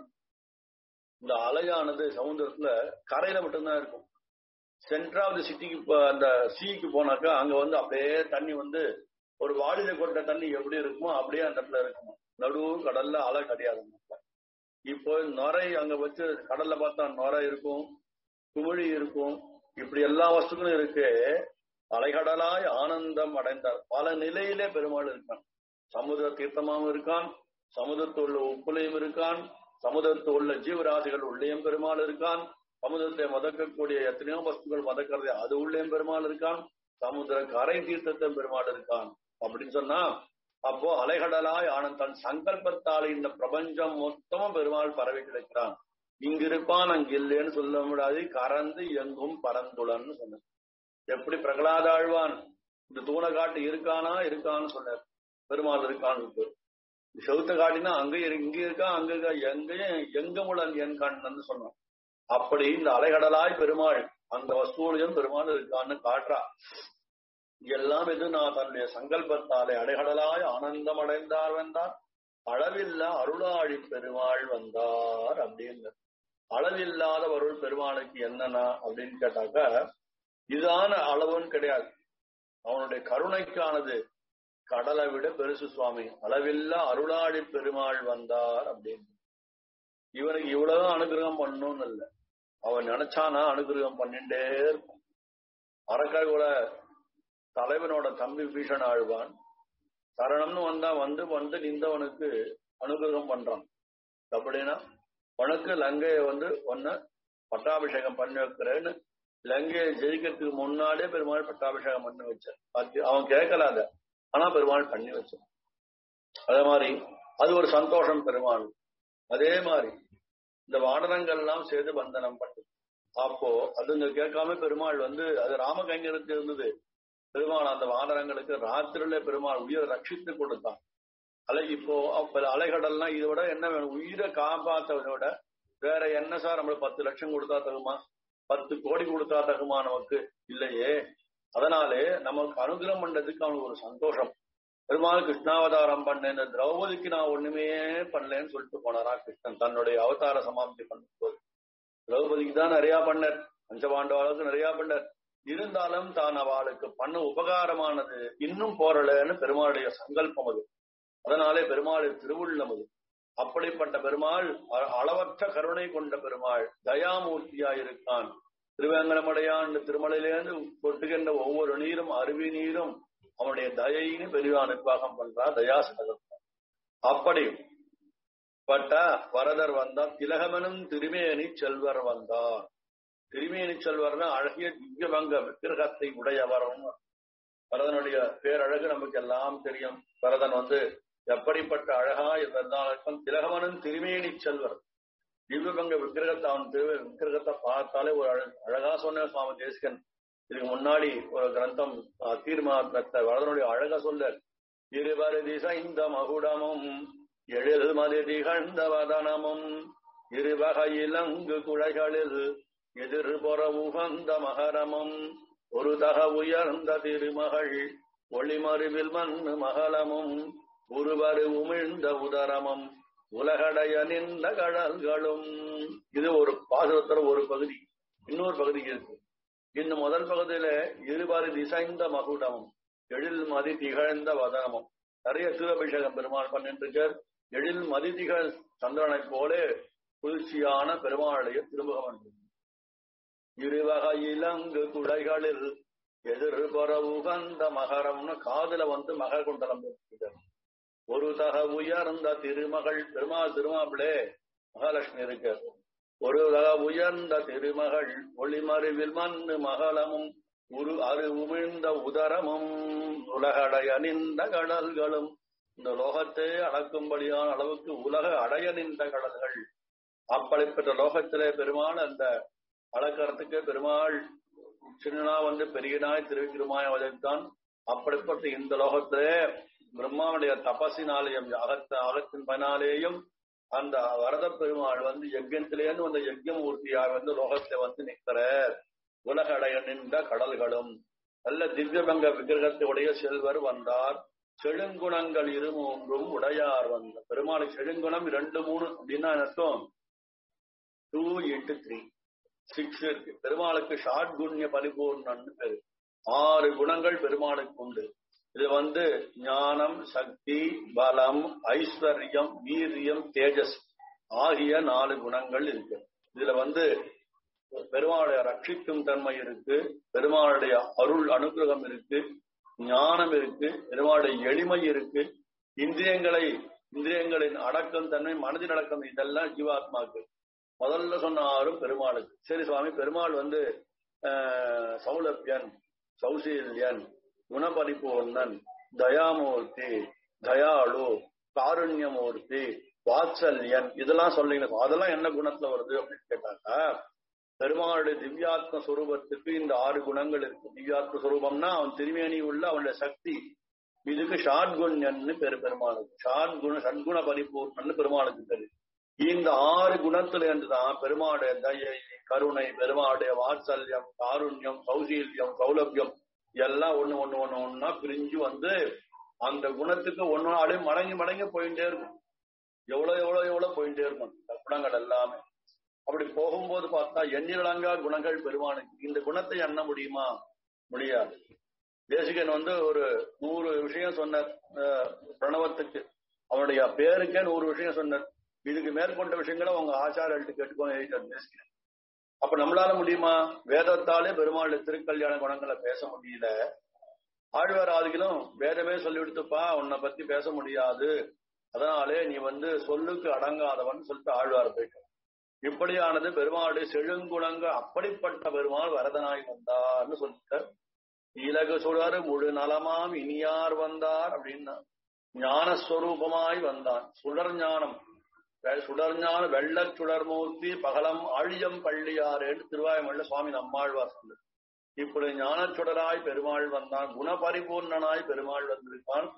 இந்த அலையானது சமுதிரத்துல கரையில மட்டும்தான் இருக்கும் சென்டர் ஆஃப் தி சிட்டிக்கு அந்த சீக்கு போனாக்கா அங்க வந்து அப்படியே தண்ணி வந்து ஒரு வாளியில கொண்ட தண்ணி எப்படி இருக்குமோ அப்படியே அந்த இடத்துல இருக்குமா நடு கடல்ல அலை கிடையாது அந்த இடத்துல. இப்போ நுரை அங்க வச்சு கடல்ல பார்த்தா நுரை இருக்கும் குமிழி இருக்கும் இப்படி எல்லா வஸ்துக்களும் இருக்கு அலைகடலாய் ஆனந்தம் அடைந்தார் பல நிலையிலே பெருமாள் இருக்கான் சமுதிர தீர்த்தமாவும் இருக்கான் சமுதிரத்தில் உள்ள உப்புலையும் இருக்கான் சமுதிரத்தில் உள்ள ஜீவராசிகள் உள்ளேயும் பெருமாள் இருக்கான் சமுதிரத்தை மதக்கக்கூடிய எத்தனையோ வஸ்துக்கள் மதக்கிறது அது உள்ளேயும் பெருமாள் இருக்கான் சமுதிர கரை தீர்த்தத்தை பெருமாள் இருக்கான் அப்படின்னு சொன்னா அப்போ அலைகடலாய் ஆனந்த் தன் சங்கல்பத்தால் இந்த பிரபஞ்சம் மொத்தமும் பெருமாள் பரவி கிடக்கிறான் இங்க இருப்பான் அங்க இல்லைன்னு சொல்ல முடியாது கறந்து எங்கும் பரந்துளன்னு சொன்னார் எப்படி பிரகலாத ஆழ்வான் இந்த தூணை காட்டு இருக்கானா இருக்கான்னு சொன்னார் பெருமாள் இருக்கான்னு செவுத்த காட்டினா அங்க இரு- இங்க இருக்கா அங்க இருக்கா எங்கேயும் எங்க முழன் என் கண்ணன்னு சொன்னான் அப்படி இந்த அலைகடலாய் பெருமாள் அந்த வஸ்துவிலையும் பெருமாள் இருக்கான்னு காட்டுறா எல்லாம் எது நான் தன்னுடைய சங்கல்பத்தாலே அலைகடலாய் ஆனந்தம் அடைந்தார் வந்தார் அளவில்ல அருளாழி பெருமாள் வந்தார் அப்படின்னு அளவில்லாத அருள் பெருமாளுக்கு என்னன்னா அப்படின்னு கேட்டாக்க இதான அளவுன்னு கிடையாது அவனுடைய கருணைக்கானது கடலை விட பெருசு சுவாமி அளவில்லா அருளாழி பெருமாள் வந்தார் அப்படின்னு இவனுக்கு இவ்வளவு அனுகிரகம் பண்ணணும்னு இல்ல அவன் நினைச்சானா அனுகிரகம் பண்ணிட்டே இருக்கும் அரக்காயோட தலைவனோட தம்பி பீஷன் ஆழ்வான் சரணம்னு வந்தா வந்து வந்து நின்றவனுக்கு அனுகிரகம் பண்றான் அப்படின்னா உனக்கு லங்கைய வந்து ஒன்ன பட்டாபிஷேகம் பண்ணி வைக்கிறேன்னு லங்கையை ஜெயிக்கிறதுக்கு முன்னாடியே பெருமாள் பட்டாபிஷேகம் பண்ணி வச்சான் அது அவன் கேட்கல அத ஆனா பெருமாள் பண்ணி வச்சான் அதே மாதிரி அது ஒரு சந்தோஷம் பெருமாள் அதே மாதிரி இந்த வாடனங்கள்லாம் சேர்ந்து பந்தனம் பண்ணு அப்போ அதுங்க கேட்காம பெருமாள் வந்து அது ராமகைங்கரத்து இருந்தது பெருமாள் அந்த வானரங்களுக்கு ராத்திரில பெருமாள் உயிரை ரட்சித்து கொடுத்தான் அலை இப்போ அப்ப அலைகடல்லாம் இதை விட என்ன வேணும் உயிரை காப்பாத்ததை விட வேற என்ன சார் நம்மளுக்கு பத்து லட்சம் கொடுத்தா தகுமா பத்து கோடி கொடுத்தா தகுமா நமக்கு இல்லையே அதனாலே நமக்கு அனுகிரகம் பண்றதுக்கு அவனுக்கு ஒரு சந்தோஷம் பெருமாள் கிருஷ்ணாவதாரம் பண்ணேன் திரௌபதிக்கு நான் ஒண்ணுமே பண்ணலன்னு சொல்லிட்டு போனாரா கிருஷ்ணன் தன்னுடைய அவதார சமாப்தி பண்ணும்போது திரௌபதிக்கு தான் நிறைய பண்ணார் பஞ்சபாண்டவாளுக்கு நிறைய பண்ணார் இருந்தாலும் தான் அவளுக்கு பண்ண உபகாரமானது இன்னும் போரலன்னு பெருமாளுடைய சங்கல்பம் அது அதனாலே பெருமாள் திருவுள்ளம் அது அப்படிப்பட்ட பெருமாள் அ- அளவற்ற கருணை கொண்ட பெருமாள் தயாமூர்த்தியா இருக்கான் திருவேங்கடமடையான் திருமலையிலேருந்து கொட்டுகின்ற ஒவ்வொரு நீரும் அருவி நீரும் அவனுடைய தயைன்னு பெரிய நிர்வாகம் பண்றா தயாசதகம் அப்படி பட்ட வரதர் வந்தார் திலகமெனும் திருமேனி செல்வர் வந்தார் திருமேனி செல்வர்னா அழகிய திவ்யபங்க விக்கிரகத்தை உடையவரும் பரதனுடைய பேரழகு நமக்கு எல்லாம் தெரியும் பரதன் வந்து எப்படிப்பட்ட அழகா இருந்தாலும் திலகமனும் திருமேனி செல்வர் திவ்யபங்க விக்கிரகத்தை அவன் திரு- விக்கிரகத்தை பார்த்தாலே ஒரு அழ- அழகா சொன்ன சுவாமி தேசிகன் இதுக்கு முன்னாடி ஒரு கிரந்தம் அஹ், தீர்மானத்தை வரதனுடைய அழகா சொல்ல இருவர் திசைந்த மகுடமும் எழில் மதி திகழ்ந்த வதனமும் இருவகை இலங்கு குழைகளில் எதிர்புற உகந்த மகரமும் ஒரு தக உயர்ந்த திருமகள் ஒளிமருவில் மண்ணு மகளமும் ஒருவரு உமிழ்ந்த உதரமும் உலகடைய நின்ற கடல்களும் இது ஒரு பாசுரத்துல ஒரு பகுதி இன்னொரு பகுதி இருக்கு இந்த முதல் பகுதியில இருபாறு திசைந்த மகுடமும் எழில் மதி திகழ்ந்த வதனமும் நிறைய சிவபிஷேகம் பெருமாள் பண்ணிட்டு இருக்கார் எழில் மதிதிகள் சந்திரனைப் போலே குளிர்ச்சியான பெருமாளைய திருமுகம் இருவகை இலங்கு குடைகளில் எதிர்புற உகந்த மகரம்னு காதுல வந்து மகர் குண்டலம் இருக்கிறது ஒரு தக உயர்ந்த திருமகள் பெருமாள் திருமாப்பிளே மகாலட்சுமி இருக்கு ஒரு தக உயர்ந்த திருமகள் ஒளிமறிவில் மண்ணு மகளமும் உரு அரு உமிழ்ந்த உதரமும் உலகடைய நின்ற கடல்களும் இந்த லோகத்தை அளக்கும்படியான அளவுக்கு உலக அடைய நின்ற கடல்கள் அப்படிப்பட்ட லோகத்திலே பெருமாள் அந்த அளக்கறதுக்கு பெருமாள் சின்னனா வந்து பெரியனாய் திருவிக்கிரமாய் அவதைத்தான் அப்படிப்பட்ட இந்த லோகத்திலே பிரம்மாவுடைய தபசினாலேயும் அகத்த அகத்தின் பயனாலேயும் அந்த வரத பெருமாள் வந்து யஜ்யத்திலேருந்து வந்த யஜ்யமூர்த்தியாக வந்து லோகத்துல வந்து நிற்கிற உலக அடைய நின்ற கடல்களும் நல்ல திவ்யபங்க விக்கிரகத்துடைய செல்வர் வந்தார் செழுங்குணங்கள் இரு மூன்றும் உடையார் வந்த பெருமாளுக்கு செழுங்குணம் ரெண்டு மூணு அப்படின்னா அர்த்தம் டூ இன்ட்டு த்ரீ சிக்ஸ் இருக்கு பெருமாளுக்கு ஷார்ட் குண்ய பரிபூர்ணன்னு பேரு ஆறு குணங்கள் பெருமாளுக்கு உண்டு இது வந்து ஞானம் சக்தி பலம் ஐஸ்வர்யம் வீரியம் தேஜஸ் ஆகிய நாலு குணங்கள் இருக்கு இதுல வந்து பெருமாளுடைய ரட்சிக்கும் தன்மை இருக்கு பெருமாளுடைய அருள் அனுகிரகம் இருக்கு ஞானம் இருக்கு பெருமாளுடைய எளிமை இருக்கு இந்திரியங்களை இந்திரியங்களின் அடக்கம் தன்மை மனதின் அடக்கம் இதெல்லாம் ஜீவாத்மாக்கு முதல்ல சொன்ன ஆறும் பெருமாளுக்கு சரி சுவாமி பெருமாள் வந்து சௌலபியன் சௌசீல்யன் குணபரிபூர்ணன் தயாமூர்த்தி தயாளு காருண்யமூர்த்தி வாத்சல்யன் இதெல்லாம் சொல்றீங்க அதெல்லாம் என்ன குணத்துல வருது அப்படின்னு கேட்டாக்கா பெருமாளுடைய திவ்யாத்ம சுரூபத்துக்கு இந்த ஆறு குணங்கள் இருக்கு திவ்யாத்ம சுரூபம்னா அவன் திருமேனி உள்ள அவனுடைய சக்தி இதுக்கு ஷாட்குண்யன்னு பேரு பெருமாளுக்கு ஷாட்குண சட்குண பரிபூர்ணன்னு பெருமாளுக்கு பேரு இந்த ஆறு குணத்துல இருந்துதான் பெருமாளுடைய தயை கருணை பெருமாளுடைய வாத்சல்யம் காருண்யம் சௌசீல்யம் சௌலபியம் எல்லாம் ஒண்ணு ஒண்ணு ஒண்ணு ஒன்னா பிரிஞ்சு வந்து அந்த குணத்துக்கு ஒன்னு அப்படியே மடங்கி மடங்கி போயிட்டே இருக்கும் எவ்வளவு எவ்வளவு எவ்வளவு போயிட்டே இருக்கும் இந்த குணங்கள் எல்லாமே அப்படி போகும்போது பார்த்தா எண்ணிலங்கா குணங்கள் பெருமானுக்கு இந்த குணத்தை எண்ண முடியுமா முடியாது தேசிகன் வந்து ஒரு நூறு விஷயம் சொன்னார் பிரணவத்துக்கு அவனுடைய பேருக்கே நூறு விஷயம் சொன்னார் இதுக்கு மேற்கொண்ட விஷயங்களை உங்க ஆச்சாரல்ட்டு கேட்டுக்கோங்க எழுதிட்டார் தேசிகன் அப்ப நம்மளால முடியுமா வேதத்தாலே பெருமாளுடைய திருக்கல்யாண குணங்களை பேச முடியல ஆழ்வார் ஆதிகளும் வேதமே சொல்லி கொடுத்துப்பா உன்னை பத்தி பேச முடியாது அதனாலே நீ வந்து சொல்லுக்கு அடங்காதவன் சொல்லிட்டு ஆழ்வார் போயிட்டு இப்படியானது பெருமாளுடைய செழுங்குணங்க அப்படிப்பட்ட பெருமாள் வரதனாய் வந்தார்னு சொல்லிட்டார் இலகு சுடர் முழு நலமாம் இனியார் வந்தார் அப்படின்னா ஞானஸ்வரூபமாய் வந்தான் சுடர் ஞானம் சுடர் ஞான வெள்ள சுடர்மூர்த்தி பகலம் ஆழியம் பள்ளியாரேன்னு திருவாயமல்ல சுவாமி நம்மாழ்வார் சொல்லு இப்படி ஞான சுடராய் பெருமாள் வந்தான் குணபரிபூர்ணனாய் பெருமாள் வந்திருக்கான்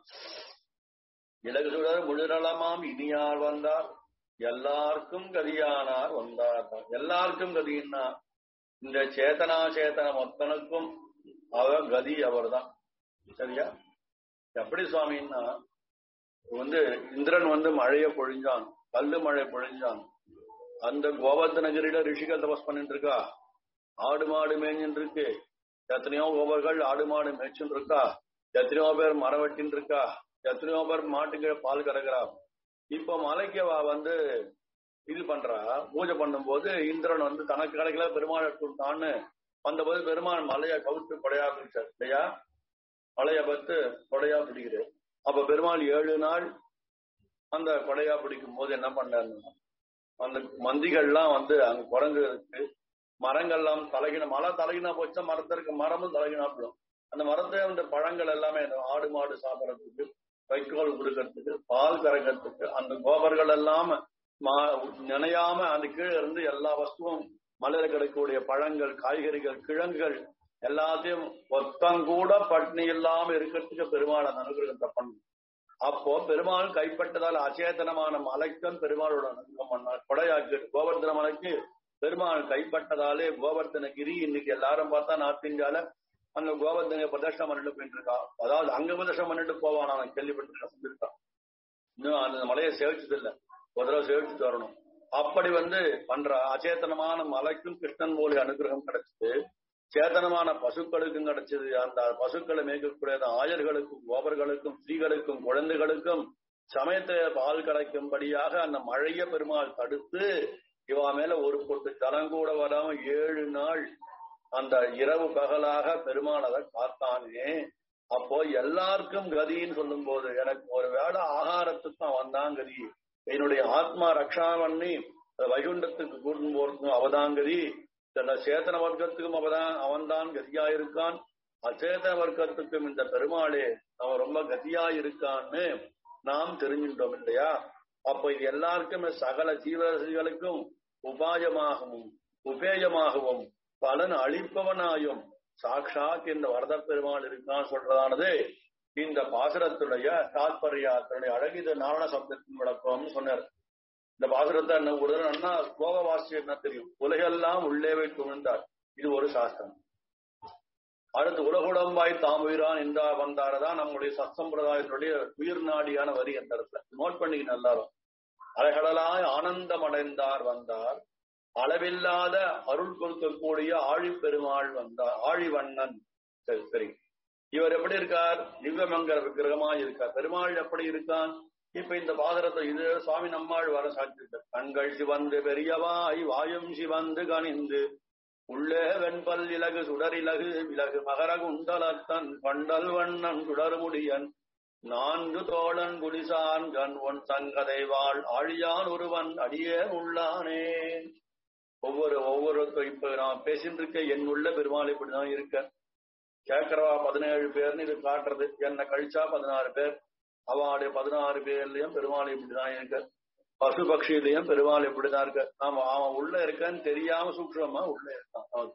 இலகு சுடர் முழுநலமாம் இனியார் வந்தார் எல்லாருக்கும் கதியானார் வந்தார் எல்லாருக்கும் கதின்னா இந்த சேத்தனா சேத்தன மொத்தனுக்கும் அவர் கதி அவர்தான் சரியா எப்படி சுவாமின்னா வந்து இந்திரன் வந்து மழைய பொழிஞ்சான் கல்லு மழை பொழிஞ்சான் அந்த கோவர்த்தனகிரியில ரிஷிகள் தபஸ் பண்ணிட்டு இருக்கா ஆடு மாடு மேய்ஞ்சின்னு இருக்கு எத்தனையோ கோபர்கள் ஆடு மாடு மேய்ச்சுன்னு இருக்கா எத்தனையோ பேர் மரம் வெட்டின்னு இருக்கா எத்தனையோ பேர் மாட்டுக்கு பால் கறக்குறா இப்ப மலைக்கு வந்து இது பண்றா பூஜை பண்ணும்போது இந்திரன் வந்து தனக்கு கிடைக்கல பெருமாள் எடுத்துட்டான்னு வந்தபோது பெருமாள் மலைய கவுத்து கொடையா பிடிச்சார் இல்லையா மலைய பத்து கொடையா பிடிக்கிறது அப்ப பெருமாள் ஏழு நாள் அந்த கொடையா பிடிக்கும் போது என்ன பண்ணாருன்னா அந்த மந்திகள்லாம் வந்து அங்க குரங்கு இருக்கு மரங்கள்லாம் தலைகின மலை தலைகினா போச்சா மரத்திற்கு மரமும் தலைகினா போடும் அந்த மரத்தை அந்த பழங்கள் எல்லாமே ஆடு மாடு சாப்பிடறதுக்கு வைக்கோல் கொடுக்கறதுக்கு பால் கறக்கிறதுக்கு அந்த கோபர்கள் எல்லாம் நினையாம அந்த கீழே இருந்து எல்லா வஸ்துவும் மலையில கிடைக்கக்கூடிய பழங்கள் காய்கறிகள் கிழங்குகள் எல்லாத்தையும் ஒத்தங்கூட பட்னி இல்லாம இருக்கிறதுக்கு பெருமாள் அந்த அனுகிரகத்தை பண்ணும் அப்போ பெருமாள் கைப்பட்டதால் அச்சேதனமான மலைக்கும் பெருமாளோட அனுகிரகம் பண்ணார் கொடையாக்கு கோவர்த்தன மலைக்கு பெருமாள் கைப்பட்டதாலே கோவர்த்தனகிரி இன்னைக்கு எல்லாரும் பார்த்தா நார்த் இந்தியால அந்த கோவர்த்தனை பிரதர்ஷனம் பண்ணிட்டு போயிட்டு இருக்கா அதாவது அங்க பிரதர்ஷனம் பண்ணிட்டு போவான் நான் கேள்விப்பட்டு சொல்லியிருக்கான் இன்னும் அந்த மலையை சேவிச்சது இல்லை ஒரு தடவை சேவிச்சுட்டு வரணும் அப்படி வந்து பண்ற அச்சேத்தனமான மலைக்கும் கிருஷ்ணன் போலி அனுகிரகம் கிடைச்சது சேத்தனமான பசுக்களுக்கும் கிடைச்சது அந்த பசுக்களை மேய்க்கக்கூடிய ஆயர்களுக்கும் கோபர்களுக்கும் ஸ்திரீகளுக்கும் குழந்தைகளுக்கும் சமயத்தை பால் கடைக்கும்படியாக அந்த மழைய பெருமாள் தடுத்து இவா மேல ஒரு பொட்டு ஜலம் கூட வராம ஏழு நாள் அந்த இரவு பகலாக பெருமாள் அதை காத்தானே அப்போ எல்லாருக்கும் கதின்னு சொல்லும் போது எனக்கு ஒரு வேளை ஆகாரத்துக்கு அவன் தான் கதி என்னுடைய ஆத்மா ரக்ஷா பண்ணி வைகுண்டத்துக்கு கூட்டும் போறதுக்கும் அவதான் கதி இந்த சேத்தன வர்க்கத்துக்கும் அவதான் அவன்தான் கதியா இருக்கான் அச்சேதன வர்க்கத்துக்கும் இந்த பெருமாளே அவன் ரொம்ப கதியா இருக்கான்னு நாம் தெரிஞ்சுட்டோம் இல்லையா அப்ப இது எல்லாருக்குமே சகல ஜீவரசிகளுக்கும் உபாயமாகவும் உபேயமாகவும் பலன் அளிப்பவனாயும் சாட்சாத் இந்த வரத பெருமாள் இருக்கான்னு சொல்றதானது இந்த பாசுரத்துடைய தாத்பரியாத்தினுடைய அழகித நாரண சப்தத்தின் விளக்கம்னு சொன்னார் இந்த பாசுரத்தை என்ன ஒரு அண்ணா ஸ்லோக வாசி என்ன தெரியும் உலகெல்லாம் உள்ளே வைத்து விழுந்தார் இது ஒரு சாஸ்திரம் அடுத்து உலகுடம்பாய் தாம் உயிரான் என்றா வந்தாரதான் நம்முடைய சத்சம்பிரதாயத்தினுடைய உயிர் நாடியான வரி என்ற இடத்துல நோட் பண்ணிக்க எல்லாரும் அலைகடலாய் ஆனந்தம் அடைந்தார் வந்தார் அளவில்லாத அருள் கொடுக்கக்கூடிய ஆழி பெருமாள் வந்தார் ஆழிவண்ணன் சரி சரி இவர் எப்படி இருக்கார் திவ்யமங்கர விக்கிரகமா இருக்கார் பெருமாள் எப்படி இருக்கான் இப்ப இந்த பாதரத்தை இது சுவாமி நம்மாள் வர சாட்சிருக்கார் கண்கள் சிவந்து பெரியவாய் வாயும் சிவந்து கனிந்து உள்ளே வெண்பல் இலகு சுடரிலகு விலகு மகர குண்டலத்தன் பண்டல் வண்ணன் சுடர்முடியன் நான்கு தோழன் குடிசான் கண் ஒன் சங்கதை வாழ் ஆழியான் ஒருவன் அடியே உள்ளானே ஒவ்வொரு ஒவ்வொரு இப்ப நான் பேசிட்டு இருக்க என் உள்ள பெருமாள் இப்படிதான் இருக்க கேட்கறவா பதினேழு பேர்னு இது காட்டுறது என்ன கழிச்சா பதினாறு பேர் அவனுடைய பதினாறு பேர்லயும் பெருமாள் இப்படிதான் இருக்க பசு பட்சியிலையும் பெருமாள் இப்படிதான் இருக்க ஆமா அவன் உள்ள இருக்கான்னு தெரியாம சூக்ஷமா உள்ள இருக்கான் அவன்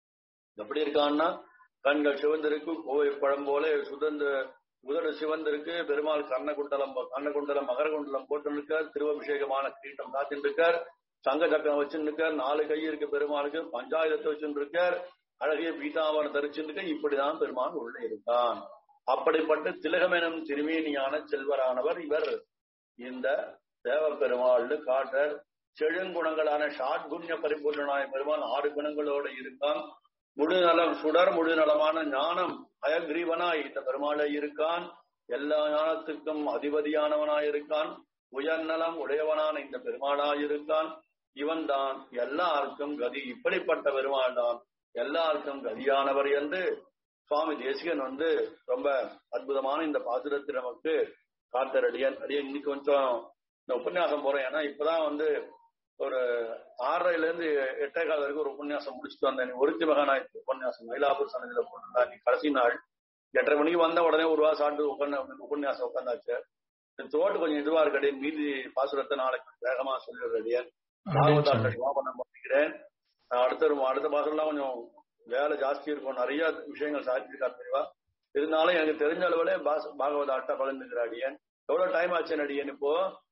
எப்படி இருக்கான்னா கண்கள் சிவந்திருக்கு கோவை பழம் போல சுதந்திர உதடு சிவந்திருக்கு பெருமாள் கர்ணகுண்டலம் கர்ணகுண்டலம் மகரகுண்டலம் போட்டு இருக்கார் திருவபிஷேகமான கிரீட்டம் காத்திட்டு இருக்கார் சங்க சக்கரம் வச்சுருக்கார் நாலு கை இருக்கு பெருமாளுக்கு பஞ்சாயுதத்தை வச்சுருக்கார் அழகிய பீதாவரம் தரிச்சுருக்க இப்படிதான் பெருமாள் உள்ள இருக்கான் அப்படிப்பட்ட திலகமெனும் திருமேனியான செல்வரானவர் இவர் இந்த தேவ பெருமாள்னு காட்டர் செழுங்குணங்களான ஷாட்குண்ய பரிபூர்ணனாய பெருமாள் ஆறு குணங்களோட இருக்கான் முழுநலம் சுடர் முழுநலமான ஞானம் அயக்ரீவனாய் இந்த பெருமாளை இருக்கான் எல்லா ஞானத்துக்கும் அதிபதியானவனாய் இருக்கான் உயர்நலம் உடையவனான இந்த பெருமாளாய் இருக்கான் இவன் தான் எல்லாருக்கும் கதி இப்படிப்பட்ட பெருமாள் தான் எல்லாருக்கும் கதியானவர் என்று சுவாமி தேசிகன் வந்து ரொம்ப அற்புதமான இந்த பாசுரத்தை நமக்கு காத்தரடியன் அடியன் இன்னைக்கு கொஞ்சம் இந்த உபன்யாசம் போறேன் ஏன்னா இப்பதான் வந்து ஒரு ஆறரைல இருந்து எட்டே கால வரைக்கும் ஒரு உபன்யாசம் முடிச்சுட்டு வந்தேன் ஒருத்தி மகாநாயக் உபன்யாசம் மயிலாப்பூர் சன்னதியில போட்டிருந்தா நீ கடைசி நாள் எட்டரை மணிக்கு வந்த உடனே ஒரு ரூபா சாப்பிட்டு உட்காந்து உபன்யாசம் உட்காந்தாச்சு தோட்டு கொஞ்சம் இதுவா இருக்கடி மீதி பாசுரத்தை நாளைக்கு வேகமா சொல்லிடுறேன் பாகவதாட்ட சமாபனம் பண்ணிக்கிறேன் அடுத்த அடுத்த பாசுரம்லாம் கொஞ்சம் வேலை ஜாஸ்தி இருக்கும் நிறைய விஷயங்கள் சாதிச்சிருக்கா தெரியவா இருந்தாலும் எனக்கு தெரிஞ்ச அளவுல பாகவத அட்டை பகிர்ந்துக்கிறாடியன் எவ்வளவு டைம் ஆச்சு நடிகன் இப்போ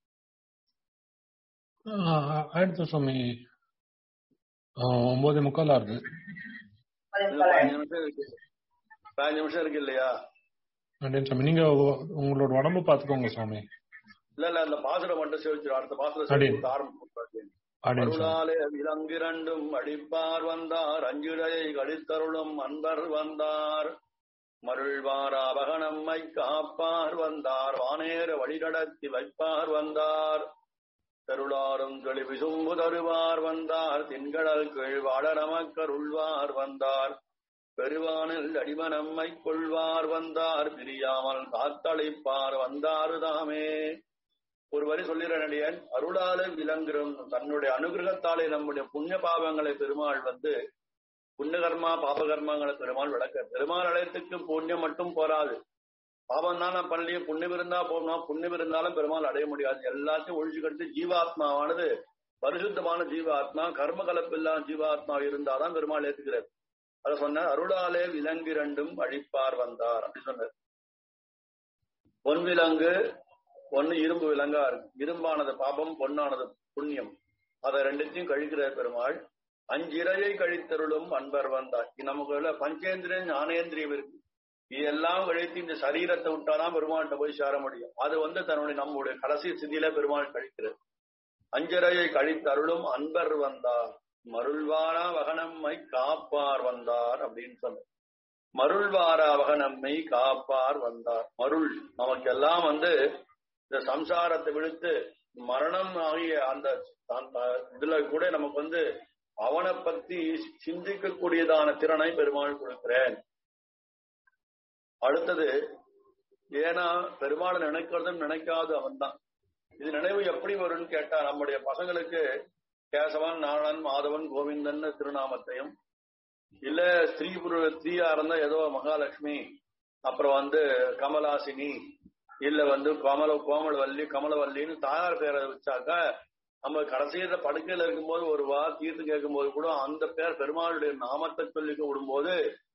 ஆயிடுத்து சுவாமி ஒன்பது முக்கால் ஆகுது பதினஞ்சு நிமிஷம் இருக்கு பதினஞ்சு நிமிஷம் இருக்கு இல்லையா அப்படின்னு சுவாமி நீங்க உங்களோட உடம்பு பாத்துக்கோங்க சுவாமி இல்ல இல்ல அந்த பாசுரம் மட்டும் சேவிச்சிடும் அடுத்த பாசுரம் அடி. சேவிச்சு ஆரம்பிச்சு அப்படின்னு சுவாமி அருளாலே விலங்கிரண்டும் அடிப்பார் வந்தார் அஞ்சுடையை கடித்தருளும் அன்பர் வந்தார் மருள்வார் அபகனம்மை காப்பார் வந்தார் வானேற வழிநடத்தி வைப்பார் வந்தார் தெருளாரும் தொழி விசும்பு தருவார் வந்தார் தின்கடல் கீழ் வாழ நமக்கருள்வார் வந்தார் பெருவானில் அடிமனம்மை கொள்வார் வந்தார் பிரியாமல் காத்தளிப்பார் வந்தாரு தாமே ஒரு வரி சொல்லிடுற நடிகன் அருளாலே விளங்குறோம் தன்னுடைய அனுகிரகத்தாலே நம்முடைய புண்ணிய பாவங்களை பெருமாள் வந்து புண்ணியகர்மா பாபகர்மாங்களை பெருமாள் விளக்க பெருமாள் அடையத்துக்கு புண்ணியம் மட்டும் போராது பாவம் தான் நான் பண்ணலையே புண்ணியம் இருந்தா போகணும் புண்ணியம் இருந்தாலும் பெருமாள் அடைய முடியாது எல்லாத்தையும் ஒழிச்சு கட்டு ஜீவாத்மாவானது பரிசுத்தமான ஜீவாத்மா கர்ம கலப்பில்லாத ஜீவாத்மா இருந்தாதான் பெருமாள் ஏத்துக்கிறார் அதை சொன்ன அருளாலே விலங்கு இரண்டும் அழிப்பார் வந்தார் அப்படி சொன்னார் பொன் விலங்கு ஒன்னு இரும்பு விலங்கா இருக்கு இரும்பானது பாபம் பொன்னானது புண்ணியம் அதை ரெண்டுத்தையும் கழிக்கிற பெருமாள் அஞ்சிரையை கழித்தருளும் அன்பர் வந்தார் நமக்கு பஞ்சேந்திரன் ஞானேந்திரியம் இருக்கு இதெல்லாம் கழித்து இந்த சரீரத்தை விட்டாதான் பெருமாள்கிட்ட போய் சேர முடியும் அது வந்து தன்னுடைய நம்முடைய கடைசி சிதியில பெருமாள் கழிக்கிறது அஞ்சரையை கழித்தருளும் அன்பர் வந்தார் மருள்வாரா வகனம்மை காப்பார் வந்தார் அப்படின்னு சொன்ன மருள்வாரா வகனம்மை காப்பார் வந்தார் மருள் நமக்கு எல்லாம் வந்து இந்த சம்சாரத்தை விடுத்து மரணம் ஆகிய அந்த அந்த இதுல கூட நமக்கு வந்து அவனை பத்தி சிந்திக்கக்கூடியதான திறனை பெருமாள் கொடுக்கிறேன் அடுத்தது ஏன்னா பெருமாள் நினைக்கிறதும் நினைக்காது அவன் தான் இது நினைவு எப்படி வரும்னு கேட்டா நம்முடைய பசங்களுக்கு கேசவன் நாராயணன் மாதவன் கோவிந்தன் திருநாமத்தையும் இல்ல ஸ்திரீ புரு ஸ்திரீயா இருந்தா ஏதோ மகாலட்சுமி அப்புறம் வந்து கமலாசினி இல்ல வந்து கமல கோமலவல்லி கமலவல்லின்னு தாயார் பேரை வச்சாக்கா நம்ம கடைசியில படுக்கையில இருக்கும்போது ஒரு வா தீர்த்து கேட்கும்போது கூட அந்த பேர் பெருமாளுடைய நாமத்தை சொல்லி விடும்போது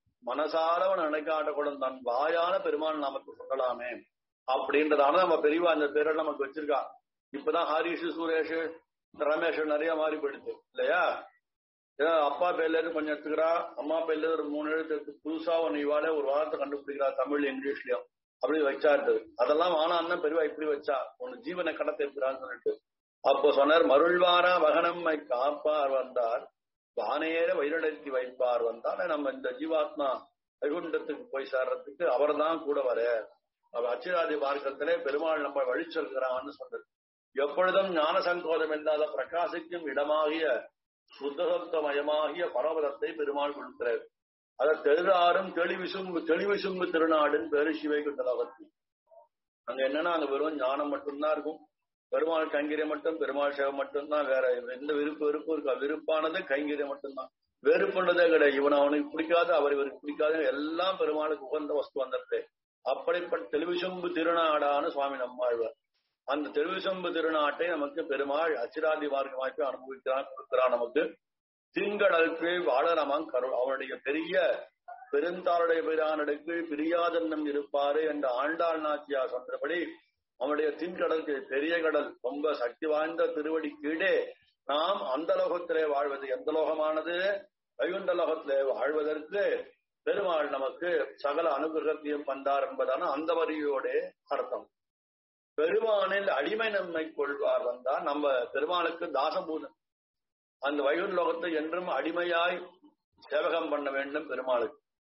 மனசாரவன் நினைக்காட்டக்கூடும் தன் வாயான பெருமாள் நாமத்தை சொல்லலாமே அப்படின்றதான நம்ம பெரியவா அந்த பேரை நமக்கு வச்சிருக்கா இப்பதான் ஹாரிஷ் சுரேஷ் ரமேஷ் நிறைய மாறி போயிடுச்சு இல்லையா ஏதோ அப்பா பேர்ல இருந்து கொஞ்சம் எடுத்துக்கிறா அம்மா பேர்ல இருந்து ஒரு மூணு எழுத்து எடுத்து புதுசா ஒன்னு இவாளே ஒரு வார்த்தை கண்டுபிடிக்கிறா தமிழ் இங்கிலீஷ்லயும் அப்படி வச்சாரு அதெல்லாம் ஆனா பெரியவா இப்படி வச்சா ஒன்னு ஜீவனை கடத்த இருக்கிறான்னு சொல்லிட்டு அப்போ சொன்னார் மருள்வாரா வகனம்மை காப்பார் வந்தார் வானேற வயிறடத்தி வைப்பார் வந்தால் நம்ம இந்த ஜீவாத்மா வைகுண்டத்துக்கு போய் சேர்றதுக்கு அவர் தான் கூட வர அவர் அச்சிராதி மார்க்கத்திலே பெருமாள் நம்ம வழி சொல்கிறான்னு சொன்னது எப்பொழுதும் ஞான சங்கோதம் இல்லாத பிரகாசிக்கும் இடமாகிய சுத்தசத்துவமயமாகிய பரவதத்தை பெருமாள் கொடுக்கிறார் அத தெளிதாரும் தெளிவிசும்பு தெளிவிசும்பு திருநாடுன்னு பேரு சிவைகுண்டலவத்தி அங்க என்னன்னா அங்க வெறும் ஞானம் மட்டும்தான் இருக்கும் பெருமாள் கைங்கரியம் மட்டும் பெருமாள் சேவை மட்டும்தான் வேற எந்த விருப்பு வெறுப்பும் இருக்கா விருப்பானது கைங்கரியம் மட்டும்தான் வெறுப்புன்றதே கிடையாது இவன் அவனுக்கு பிடிக்காது அவர் இவருக்கு பிடிக்காது எல்லாம் பெருமாளுக்கு உகந்த வஸ்து வந்தது அப்படிப்பட்ட தெளிவிசம்பு திருநாடான சுவாமி நம்மாழ்வார் அந்த தெளிவிசம்பு திருநாட்டை நமக்கு பெருமாள் அச்சிராதி மார்க்கமாக்கி அனுபவிக்கிறான் கொடுக்கிறான் நமக்கு திங்களற்கு வாழரமான் கரு அவனுடைய பெரிய பெருந்தாளுடைய பிரானடுக்கு பிரியாதன்னம் இருப்பாரு என்ற ஆண்டாள் நாச்சியா சொன்னபடி அவனுடைய தின்கடலுக்கு பெரிய கடல் ரொம்ப சக்தி வாய்ந்த திருவடி கீழே நாம் அந்த லோகத்திலே வாழ்வது எந்த லோகமானது வைகுண்ட லோகத்திலே வாழ்வதற்கு பெருமாள் நமக்கு சகல அனுகிரகத்தையும் பந்தார் என்பதான அந்த வரியோட அர்த்தம் பெருமானில் அடிமை நம்மை கொள்வார் வந்தா நம்ம பெருமாளுக்கு தாசபூதம் அந்த வைகுண்ட லோகத்தை என்றும் அடிமையாய் சேவகம் பண்ண வேண்டும் பெருமாளுக்கு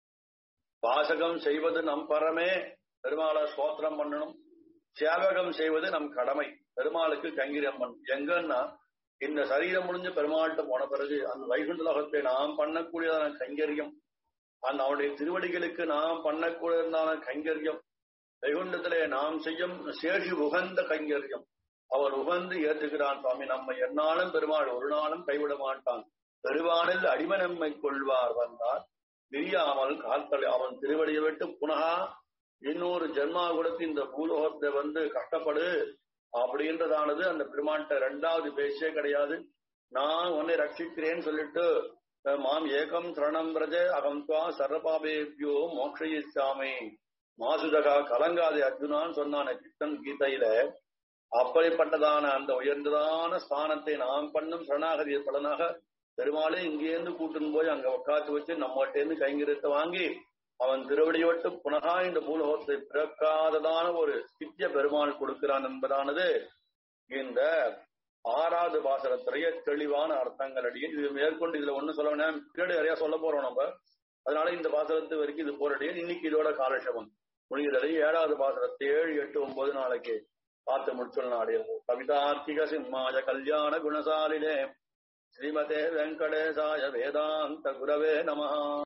வாசகம் செய்வது நம் பரமே பெருமாளை ஸ்தோத்திரம் பண்ணணும் சேவகம் செய்வது நம் கடமை பெருமாளுக்கு கைங்கரியம் பண்ணணும் எங்கன்னா இந்த சரீரம் முடிஞ்சு பெருமாள்கிட்ட போன பிறகு அந்த வைகுண்ட லோகத்தை நாம் பண்ணக்கூடியதான கைங்கரியம் அந்த அவனுடைய திருவடிகளுக்கு நாம் பண்ணக்கூடியதான கைங்கரியம் வைகுண்டத்திலே நாம் செய்யும் சேஷி உகந்த கைங்கரியம் அவர் உகந்து ஏற்றுகிறான் சுவாமி நம்மை என்னாலும் பெருமாள் ஒரு நாளும் கைவிட மாட்டான் பெருவானில் அடிமை நம்மை கொள்வார் வந்தால் பிரியாமல் காத்தலை அவன் திருவடியை விட்டு புனகா இன்னொரு ஜென்மா கொடுத்து இந்த பூலோகத்தை வந்து கஷ்டப்படு அப்படின்றதானது அந்த பெருமான்கிட்ட ரெண்டாவது பேச்சே கிடையாது நான் உன்னை ரட்சிக்கிறேன்னு சொல்லிட்டு மாம் ஏகம் சரணம் பிரஜ அகம் துவா சர்வபாபேபியோ மோக்ஷயிச்சாமே மாசுதகா கலங்காதே அர்ஜுனான்னு சொன்னான கிருஷ்ணன் கீதையில அப்படிப்பட்டதான அந்த உயர்ந்ததான ஸ்தானத்தை நாம் பண்ணும் சரணாகதிய பலனாக பெருமாளே இங்கேருந்து கூட்டுன்னு போய் அங்க உட்காந்து வச்சு நம்மகிட்ட இருந்து கைங்கிருத்த வாங்கி அவன் திருவடியோட்டு புனகா இந்த பூலோகத்தை பிறக்காததான ஒரு சித்திய பெருமாள் கொடுக்கிறான் என்பதானது இந்த ஆறாவது பாசனத்திலேயே தெளிவான அர்த்தங்கள் அடியே இது மேற்கொண்டு இதுல ஒண்ணு சொல்லணும் கேடு நிறைய சொல்ல போறோம் நம்ம அதனால இந்த பாசனத்து வரைக்கும் இது போறடியே இன்னைக்கு இதோட காலட்சேபம் முடிகிறது ஏழாவது பாசனத்தை ஏழு எட்டு ஒன்பது நாளைக்கு பார்த்து முடிச்சுள்ள நாடியது கவிதார்த்திக சிம்மாய கல்யாண குணசாலிலே ஸ்ரீமதே வெங்கடேசாய வேதாந்த குரவே நமஹா